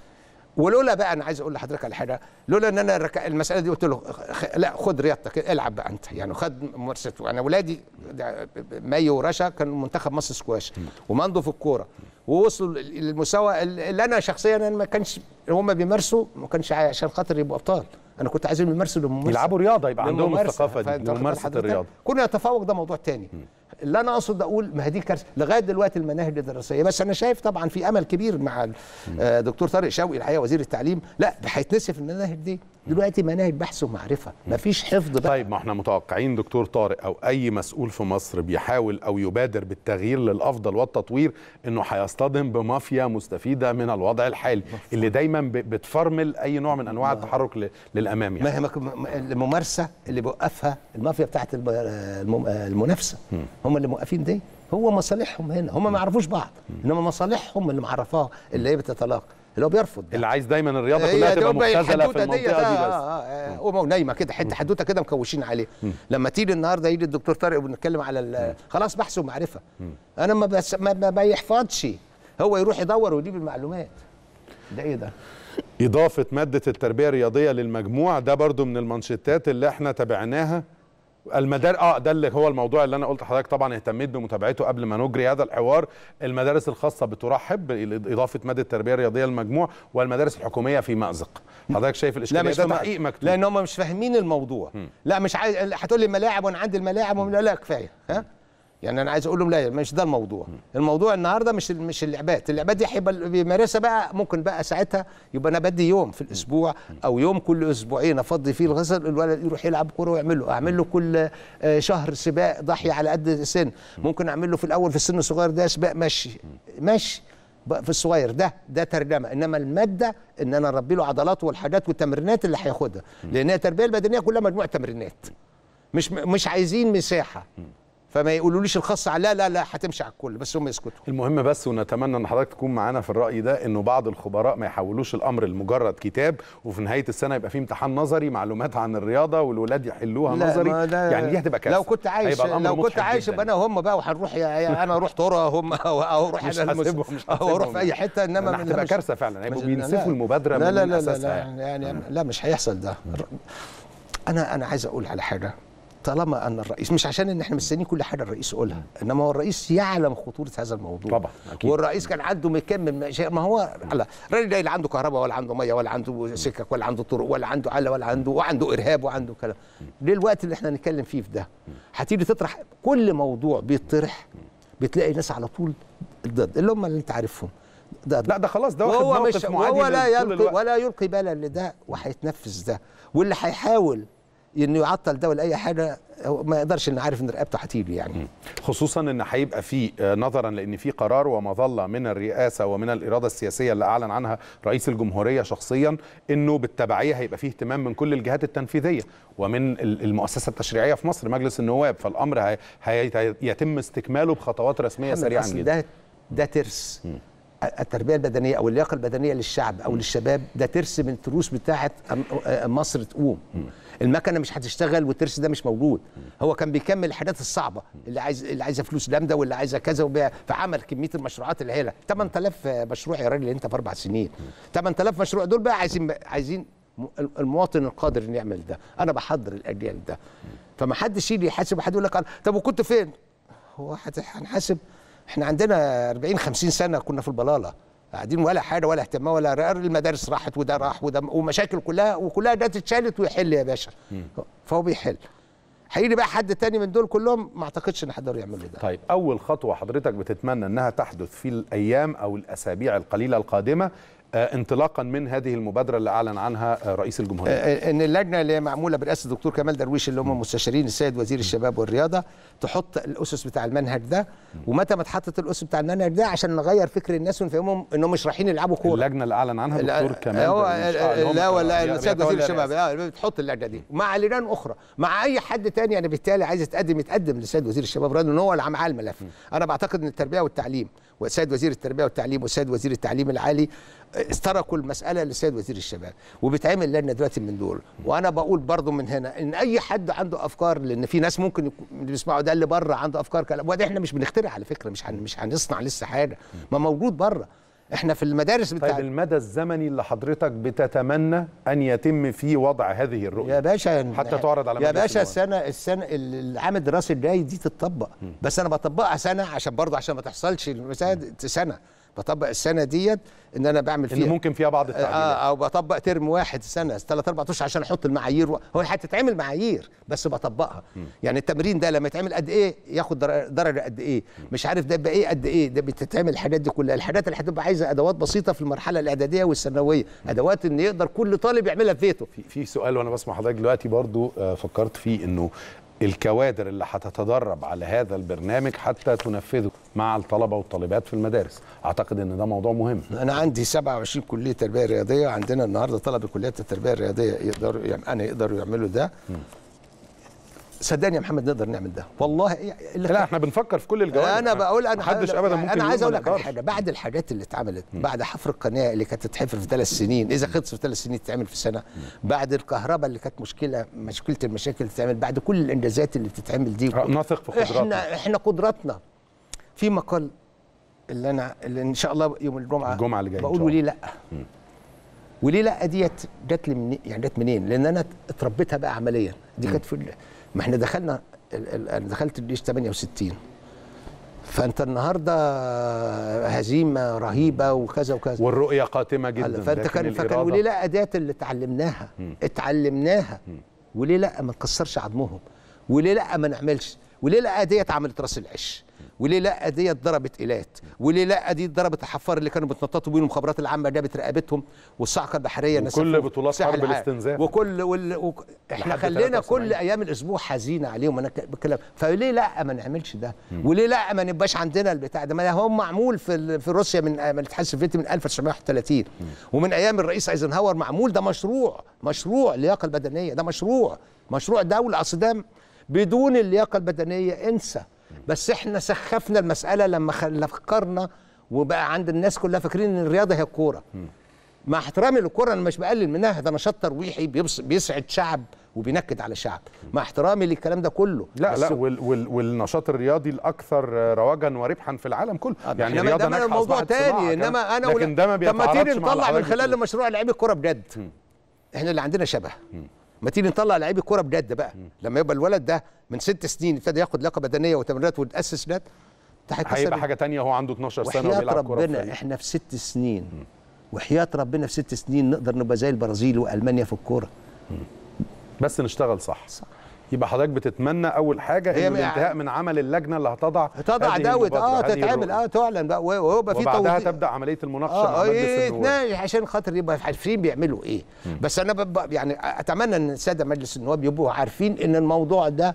ولولا بقى انا عايز اقول لحضرتك على حاجه لولا ان انا رك... المساله دي قلت له خ... لا خد رياضتك العب بقى انت يعني خد ممارسه انا ولادي ده مي ورشا كانوا منتخب مصر سكواش وماندو في الكوره ووصلوا للمستوى اللي انا شخصيا انا ما كانش هم بيمارسوا ما كانش عشان خاطر يبقوا ابطال انا كنت عايزهم يمارسوا للممارسه يلعبوا رياضه يبقى عندهم للممارسة. الثقافه دي فأنت واخد بال لممارسه حضرتك؟ الرياضه كنا نتفوق ده موضوع تاني اللي انا اقصد اقول ما هي دي كارثه لغايه دلوقتي المناهج الدراسيه بس انا شايف طبعا في امل كبير مع ال- آه، دكتور طارق شوقي الحقيقه وزير التعليم لا ده هيتنسف المناهج دي دلوقتي مناهج بحث ومعرفه ما فيش حفظ بقى طيب ما احنا متوقعين دكتور طارق او اي مسؤول في مصر بيحاول او يبادر بالتغيير للافضل والتطوير انه هيصطدم بمافيا مستفيده من الوضع الحالي اللي دايما ب- بتفرمل اي نوع من انواع التحرك ل- للامام يعني ما هي مك- م- الممارسه اللي بيوقفها المافيا بتاعت الم- الم- المنافسه هم اللي موقفين دي هو مصالحهم هنا هم ما يعرفوش بعض انما مصالحهم اللي معرفاها اللي هي بتتلاقى اللي هو بيرفض ده. اللي عايز دايما الرياضه هي كلها تبقى دوب مختزله في الحدوتة المنطقه ديت، دي آه، بس آه، آه، قومه ونايمه كده حته حدوته كده مكوشين عليه لما تيجي النهارده يجي الدكتور طارق وبنتكلم على ال- خلاص بحث ومعرفه انا ما بس ما, ما, ما يحفظش هو يروح يدور ويجيب المعلومات ده ايه ده إضافة مادة التربية الرياضية للمجموع ده برضو من المانشيتات اللي احنا تابعناها المدار اه ده اللي هو الموضوع اللي انا قلت لحضرتك طبعا اهتميت بمتابعته قبل ما نجري هذا الحوار المدارس الخاصة بترحب بإضافة مادة التربية الرياضية للمجموع والمدارس الحكومية في مأزق حضرتك شايف الإشكالية ده في تحقيق مكتوب لان هم مش فاهمين الموضوع لا مش عايز هتقول لي ملاعب وانا عندي الملاعب ولا لا كفايه ها يعني انا عايز اقول لهم لا مش ده الموضوع الموضوع النهارده مش مش اللعبات اللعبات دي هيبقى اللي بيمارسها بقى ممكن بقى ساعتها يبقى انا بدي يوم في الاسبوع او يوم كل اسبوعين افضي فيه الغسل الولد يروح يلعب كوره ويعمل له اعمل له كل آه، شهر سباق ضحيه على قد السن ممكن اعمل له في الاول في السن الصغير ده سباق مشي مشي بقى في الصغير ده ده ترجمه انما الماده ان انا اربي له عضلاته والحاجات والتمرينات اللي هياخدها لان هي التربيه البدنيه كلها مجموعه تمرينات مش مش عايزين مساحه فما يقولوليش الخاص على لا لا لا هتمشي على الكل بس هم يسكتوا المهم بس ونتمنى ان حضرتك تكون معانا في الراي ده انه بعض الخبراء ما يحولوش الامر لمجرد كتاب وفي نهايه السنه يبقى فيه امتحان نظري معلومات عن الرياضه والولاد يحلوها لا، نظري ما ده- يعني دي هتبقى كارثه لو كنت عايش هيبقى الأمر لو كنت مضحك عايش جداً. يبقى انا وهم بقى وهنروح يا يا انا اروح ترى هم او او اروح مش انا المس- هسيبهم- مش او اروح هسيبهم في اي حته انما لأنها من- هتبقى مش- كارثة فعلاً، هيبقوا مش- بينسفوا لا. المبادرة لا من لا لا لا, أساسها لا يعني. يعني لا مش هيحصل ده انا انا عايز اقول على حاجه طالما ان الرئيس مش عشان ان احنا مستنيين كل حاجه الرئيس يقولها انما هو الرئيس يعلم خطوره هذا الموضوع طبعا، أكيد. والرئيس كان عنده مكمل مشا- ما هو على الراجل ده لا عنده كهرباء ولا عنده ميه ولا عنده سكك ولا عنده طرق ولا عنده علة ولا عنده وعنده ارهاب وعنده كلام ليه الوقت اللي احنا نتكلم فيه في ده هتيجي تطرح كل موضوع بيطرح بتلاقي ناس على طول ضد اللي هم اللي انت عارفهم ضد لا ده خلاص ده واخد وهو موقف مش معادي وهو لا طول يلقي الوقت. ولا يلقي بالا لده وهيتنفذ ده واللي هيحاول انه يعطل ده ولا اي حاجه هو ما يقدرش انه عارف ان رقبته هتيجي يعني خصوصا ان هيبقى في آه، نظرا لان في قرار ومظله من الرئاسه ومن الاراده السياسيه اللي اعلن عنها رئيس الجمهوريه شخصيا انه بالتبعيه هيبقى فيه اهتمام من كل الجهات التنفيذيه ومن ال- المؤسسه التشريعيه في مصر مجلس النواب فالامر هي- هي- هيتم استكماله بخطوات رسميه محمد، سريعا أصل جدا ده ده ترس التربيه البدنيه او اللياقه البدنيه للشعب او للشباب ده ترس من التروس بتاعه أم- آه، مصر تقوم المكنه مش هتشتغل والترس ده مش موجود هو كان بيكمل الحاجات الصعبه اللي عايز اللي عايزه فلوس جامده واللي عايزه كذا وبيع فعمل كميه المشروعات اللي هي 8000 مشروع يا راجل انت في اربع سنين 8000 مشروع دول بقى عايزين عايزين م- المواطن القادر انه يعمل ده انا بحضر الاجيال ده فما حدش يجي يحاسب وحد يقول لك طب وكنت فين هو هت- هنحاسب احنا عندنا 40 50 سنه كنا في البلاله قاعدين ولا حاجه ولا اهتمام ولا رأر المدارس راحت وده راح وده ومشاكل كلها وكلها جت اتشالت ويحل يا باشا فهو بيحل هيجي بقى حد تاني من دول كلهم ما اعتقدش ان هيقدروا يعملوا ده طيب اول خطوه حضرتك بتتمنى انها تحدث في الايام او الاسابيع القليله القادمه آه، انطلاقا من هذه المبادره اللي اعلن عنها آه، رئيس الجمهوريه آه، ان اللجنه اللي معموله برئاسه الدكتور كمال درويش اللي هم مستشارين السيد وزير الشباب والرياضه تحط الاسس بتاع المنهج ده ومتى ما اتحطت الاسس بتاع المنهج ده عشان نغير فكر الناس ونفهمهم انهم مش رايحين يلعبوا كوره اللجنه اللي اعلن عنها دكتور كمال هو درويش. آه، اللي هم- لا ولا بي- السيد بيتولى وزير الشباب الرئاسة. آه، بتحط اللجنه دي مع لجان اخرى مع اي حد تاني يعني بالتالي عايز يتقدم يتقدم للسيد وزير الشباب والرياضه ان هو اللي معاه الملف انا بعتقد ان التربيه والتعليم والسيد وزير التربيه والتعليم والسيد وزير التعليم العالي استركوا المساله للسيد وزير الشباب وبيتعمل لجنه دلوقتي من دول وانا بقول برضو من هنا ان اي حد عنده افكار لان في ناس ممكن يكون- اللي بيسمعوا ده اللي بره عنده افكار كلام وده احنا مش بنخترع على فكره مش هن مش هنصنع لسه حاجه ما موجود بره احنا في المدارس بتاع طيب المدى الزمني اللي حضرتك بتتمنى ان يتم فيه وضع هذه يا الرؤيه باشا حتى تعرض على يا مجلس باشا النواب. السنه السنه العام الدراسي الجاي دي تتطبق بس انا بطبقها سنه عشان برضه عشان ما تحصلش المسائل سنه بطبق السنه ديت ان انا بعمل ان فيها ممكن فيها بعض آه التعديلات او بطبق ترم واحد سنه ثلاث اربع اشهر عشان احط المعايير و... هو هتتعمل معايير بس بطبقها يعني التمرين ده لما يتعمل قد ايه ياخد در- درجه قد ايه مش عارف ده يبقى ايه قد ايه ده بتتعمل الحاجات دي كلها الحاجات اللي هتبقى عايزه ادوات بسيطه في المرحله الاعداديه والثانويه ادوات ان يقدر كل طالب يعملها في بيته في في سؤال وانا بسمع حضرتك دلوقتي برضو آه، فكرت فيه انه الكوادر اللي هتتدرب على هذا البرنامج حتى تنفذه مع الطلبه والطالبات في المدارس اعتقد ان ده موضوع مهم انا عندي 27 كليه تربيه رياضيه عندنا النهارده طلبه كليات التربيه الرياضيه يقدروا يعني انا يقدروا يعملوا ده صدقني يا محمد نقدر نعمل ده والله إيه- اللي لا احنا بنفكر في كل الجوانب انا إحنا بقول انا محدش ابدا ممكن انا يقول عايز ما اقول لك على نقدرش. حاجه بعد الحاجات اللي اتعملت بعد حفر القناه اللي كانت تتحفر في ثلاث سنين اذا خلص في ثلاث سنين تتعمل في سنه بعد الكهرباء اللي كانت مشكله مشكله المشاكل اللي بتتعمل بعد كل الانجازات اللي بتتعمل دي آه، نثق في قدراتنا احنا احنا قدراتنا في مقال اللي انا اللي ان شاء الله يوم الجمعه الجمعة اللي جاية إن بقول شاء وليه لا وليه لا ديت جت لي منين يعني جت منين لان انا اتربيتها بقى عمليا دي كانت في ال- ما احنا دخلنا ال- ال- انا دخلت الجيش 68 فانت النهارده هزيمه رهيبه وكذا وكذا والرؤيه قاتمه جدا هلا فانت لكن كان فكان الإرادة- وليه لا اداه اللي اتعلمناها اتعلمناها وليه لا ما نكسرش عظمهم وليه لا ما نعملش وليه لا ديت عملت راس العش وليه لا ديت ضربت ايلات وليه لا دي ضربت الحفار اللي كانوا بيتنططوا بيهم المخابرات العامه جابت رقبتهم والصعقه البحريه وكل نسفوه بطولات ساحل حرب العالم. الاستنزاف. وكل وال... وك... احنا لحد خلينا 73. كل ايام الاسبوع حزينه عليهم انا ك- بتكلم فليه لا ما نعملش ده وليه لا ما نبقاش عندنا البتاع ده ما هو معمول في ال- في روسيا من من الاتحاد السوفيتي من 1931 ومن ايام الرئيس ايزنهاور معمول ده مشروع مشروع اللياقه البدنيه ده مشروع مشروع دوله اصل ده بدون اللياقه البدنيه انسى بس احنا سخفنا المساله لما خل- فكرنا وبقى عند الناس كلها فاكرين ان الرياضه هي الكوره مع احترامي للكره انا مش بقلل منها ده نشاط ترويحي بيبص- بيسعد شعب وبينكد على شعب مع احترامي للكلام ده كله لا بس لا وال وال والنشاط الرياضي الاكثر رواجا وربحا في العالم كله يعني يعني إنما الرياضه ده ناجحه موضوع أصبحت صناعة تاني كمان. انما انا لكن ده ما طب ما تيجي بيتعارضش مع نطلع من الحضارة خلال مشروع لعيب الكوره بجد احنا اللي عندنا شبه ما تيجي نطلع لعيب الكوره بجد بقى لما يبقى الولد ده من ست سنين ابتدى ياخد لياقه بدنيه وتمرينات وتاسس ده ده هيكسر هيبقى حاجه تانية هو عنده 12 سنه وحياة وبيلعب كوره في ربنا فريق. احنا في ست سنين وحياة ربنا في ست سنين نقدر نبقى زي البرازيل والمانيا في الكوره بس نشتغل صح صح يبقى حضرتك بتتمنى اول حاجه هي انه م- الانتهاء من عمل اللجنه اللي هتضع تضع هذه دوت المبادرة، اه هذه تتعمل الرؤية. اه تعلن بقى ويبقى في وبعدها توضيح تبدا عمليه المناقشه اه مع مجلس النواب يتناقش عشان خاطر يبقى عارفين بيعملوا ايه بس انا ببقى يعني اتمنى ان الساده مجلس النواب يبقوا عارفين ان الموضوع ده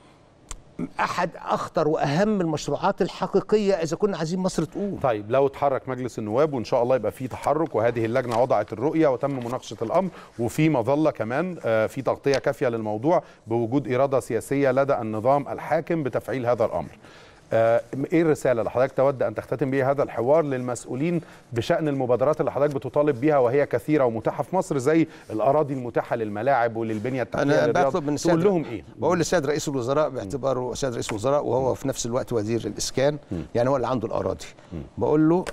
احد اخطر واهم المشروعات الحقيقيه اذا كنا عايزين مصر تقوم طيب لو اتحرك مجلس النواب وان شاء الله يبقى في تحرك وهذه اللجنه وضعت الرؤيه وتم مناقشه الامر وفي مظله كمان آه، في تغطيه كافيه للموضوع بوجود اراده سياسيه لدى النظام الحاكم بتفعيل هذا الامر. آه، ايه الرساله اللي حضرتك تود ان تختتم بها هذا الحوار للمسؤولين بشان المبادرات اللي حضرتك بتطالب بيها وهي كثيره ومتاحه في مصر زي الاراضي المتاحه للملاعب وللبنيه التحتيه انا للرياضة. بطلب من تقول السيد لهم ايه؟ بقول للسيد رئيس الوزراء باعتباره سيد رئيس الوزراء وهو في نفس الوقت وزير الاسكان يعني هو اللي عنده الاراضي بقول له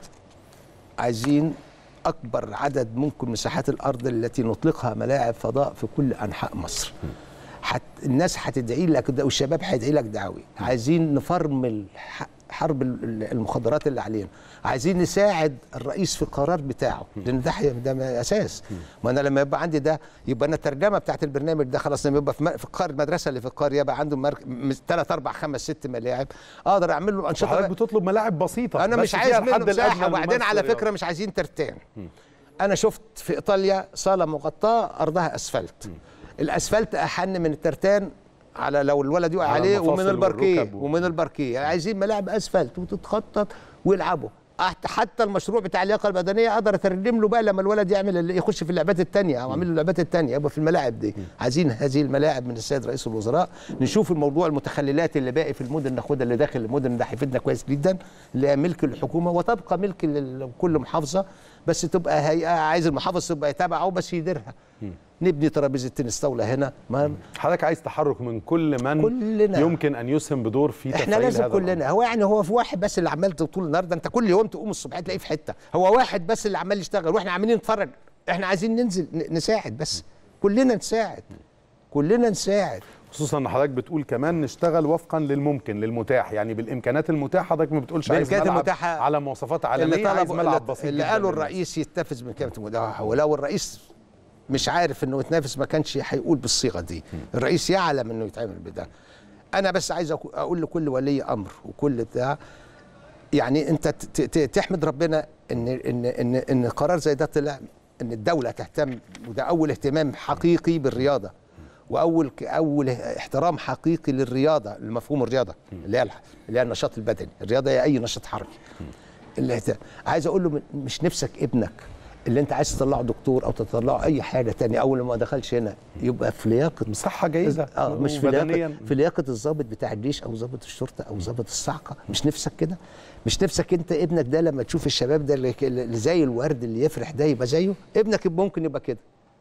عايزين اكبر عدد ممكن مساحات الارض التي نطلقها ملاعب فضاء في كل انحاء مصر حت الناس هتدعي لك ده والشباب هيدعي لك دعوي عايزين نفرمل ح- حرب ال- ال- المخدرات اللي علينا عايزين نساعد الرئيس في القرار بتاعه لان ده حي- ده م- اساس ما انا لما يبقى عندي ده يبقى انا الترجمه بتاعت البرنامج ده خلاص لما يبقى في م- في القار المدرسه اللي في القريه يبقى عنده مرك... ثلاث اربع خمس ست ملاعب اقدر اعمل له انشطه حضرتك بقى. بتطلب ملاعب بسيطه انا بس مش فيها عايز منه الحد مساحه الأدنى وبعدين لممارسة على الرياضة. فكره مش عايزين ترتان انا شفت في ايطاليا صاله مغطاه ارضها اسفلت الاسفلت احن من الترتان على لو الولد يقع على عليه ومن المفاصل الباركيه والركب و- ومن الباركيه يعني عايزين ملاعب اسفلت وتتخطط ويلعبوا حتى حتى المشروع بتاع اللياقه البدنيه اقدر اترجم له بقى لما الولد يعمل اللي يخش في اللعبات الثانيه او اعمل له اللعبات الثانيه يبقى في الملاعب دي عايزين هذه الملاعب من السيد رئيس الوزراء نشوف الموضوع المتخللات اللي باقي في المدن ناخدها اللي داخل المدن ده هيفيدنا كويس جدا اللي هي ملك الحكومه وتبقى ملك لكل محافظه بس تبقى هيئه عايز المحافظ تبقى تابعه بس يديرها نبني ترابيزه تنس طاوله هنا ما حضرتك عايز تحرك من كل من كلنا. يمكن ان يسهم بدور في احنا تفعيل لازم هذا الأمر. كلنا هو يعني هو في واحد بس اللي عمال طول النهار ده انت كل يوم تقوم الصبح تلاقيه في حته هو واحد بس اللي عمال يشتغل واحنا عمالين نتفرج احنا عايزين ننزل ن- نساعد بس كلنا نساعد كلنا نساعد خصوصا ان حضرتك بتقول كمان نشتغل وفقا للممكن للمتاح يعني بالامكانات المتاحه حضرتك ما بتقولش عايز بالإمكانيات ملعب المتاحة على مواصفات اللي عالميه عايز طلبوا ملعب اللي, بسيط اللي جداً قالوا للناس. الرئيس يتنافس من كلمه المدافع ولو الرئيس مش عارف انه يتنافس ما كانش هيقول بالصيغه دي الرئيس يعلم انه يتعمل بده انا بس عايز أقو- اقول لكل ولي امر وكل بتاع يعني انت ت- ت- تحمد ربنا ان ان ان ان قرار زي ده طلع ان الدوله تهتم وده اول اهتمام حقيقي بالرياضه واول ك- اول احترام حقيقي للرياضه لمفهوم الرياضه اللي هي الح- اللي هي النشاط البدني الرياضه هي اي نشاط حركي اللي هت- عايز اقول له م- مش نفسك ابنك اللي انت عايز تطلعه دكتور او تطلعه اي حاجه تانية اول ما دخلش هنا يبقى في لياقه صحه جيده اه مش في بدنيا لياقه في لياقه الضابط بتاع الجيش او ضابط الشرطه او ضابط الصاعقه مش نفسك كده مش نفسك انت ابنك ده لما تشوف الشباب ده اللي اللي زي الورد اللي يفرح ده يبقى زيه ابنك ممكن يبقى كده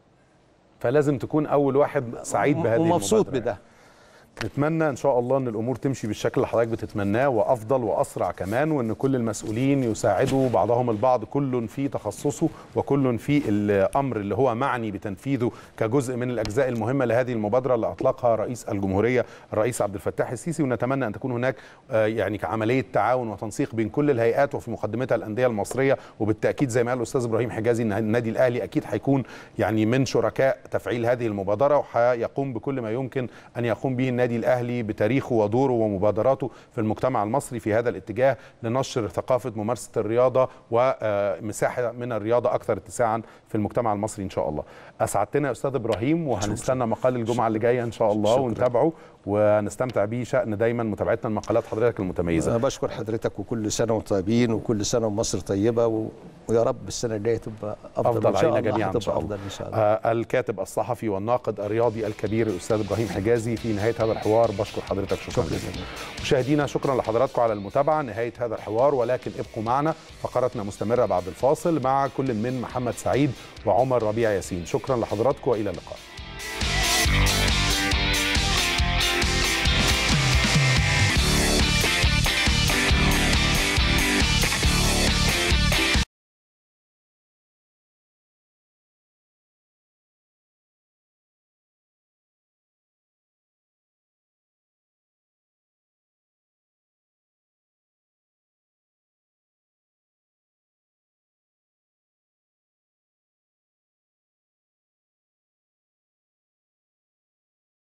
فلازم تكون اول واحد سعيد بهذه ومبسوط المبادرة بده نتمنى ان شاء الله ان الامور تمشي بالشكل اللي حضرتك بتتمناه وافضل واسرع كمان وان كل المسؤولين يساعدوا بعضهم البعض كل في تخصصه وكل في الامر اللي هو معني بتنفيذه كجزء من الاجزاء المهمه لهذه المبادره اللي اطلقها رئيس الجمهوريه الرئيس عبد الفتاح السيسي ونتمنى ان تكون هناك آه، يعني عمليه تعاون وتنسيق بين كل الهيئات وفي مقدمتها الانديه المصريه وبالتاكيد زي ما قال الاستاذ ابراهيم حجازي ان النادي الاهلي اكيد هيكون يعني من شركاء تفعيل هذه المبادره وهيقوم بكل ما يمكن ان يقوم به النادي الاهلي بتاريخه ودوره ومبادراته في المجتمع المصري في هذا الاتجاه لنشر ثقافه ممارسه الرياضه ومساحه من الرياضه اكثر اتساعا في المجتمع المصري ان شاء الله. اسعدتنا يا استاذ ابراهيم وهنستنى مقال الجمعه اللي جايه ان شاء الله شكراً. ونتابعه ونستمتع بيه شان دايما متابعتنا لمقالات حضرتك المتميزه. انا بشكر حضرتك وكل سنه وانتم طيبين وكل سنه ومصر طيبه و... ويا رب السنه الجايه تبقى افضل, افضل إن شاء علينا الله جميعا ان هتبقى شاء الله. افضل ان شاء الله آه الكاتب الصحفي والناقد الرياضي الكبير الاستاذ ابراهيم حجازي في نهايه هذا الحوار بشكر حضرتك شكرا جزيلا. مشاهدينا شكرا لحضراتكم على المتابعه نهايه هذا الحوار ولكن ابقوا معنا فقرتنا مستمره بعد الفاصل مع كل من محمد سعيد وعمر ربيع ياسين شكرا لحضراتكم والى اللقاء.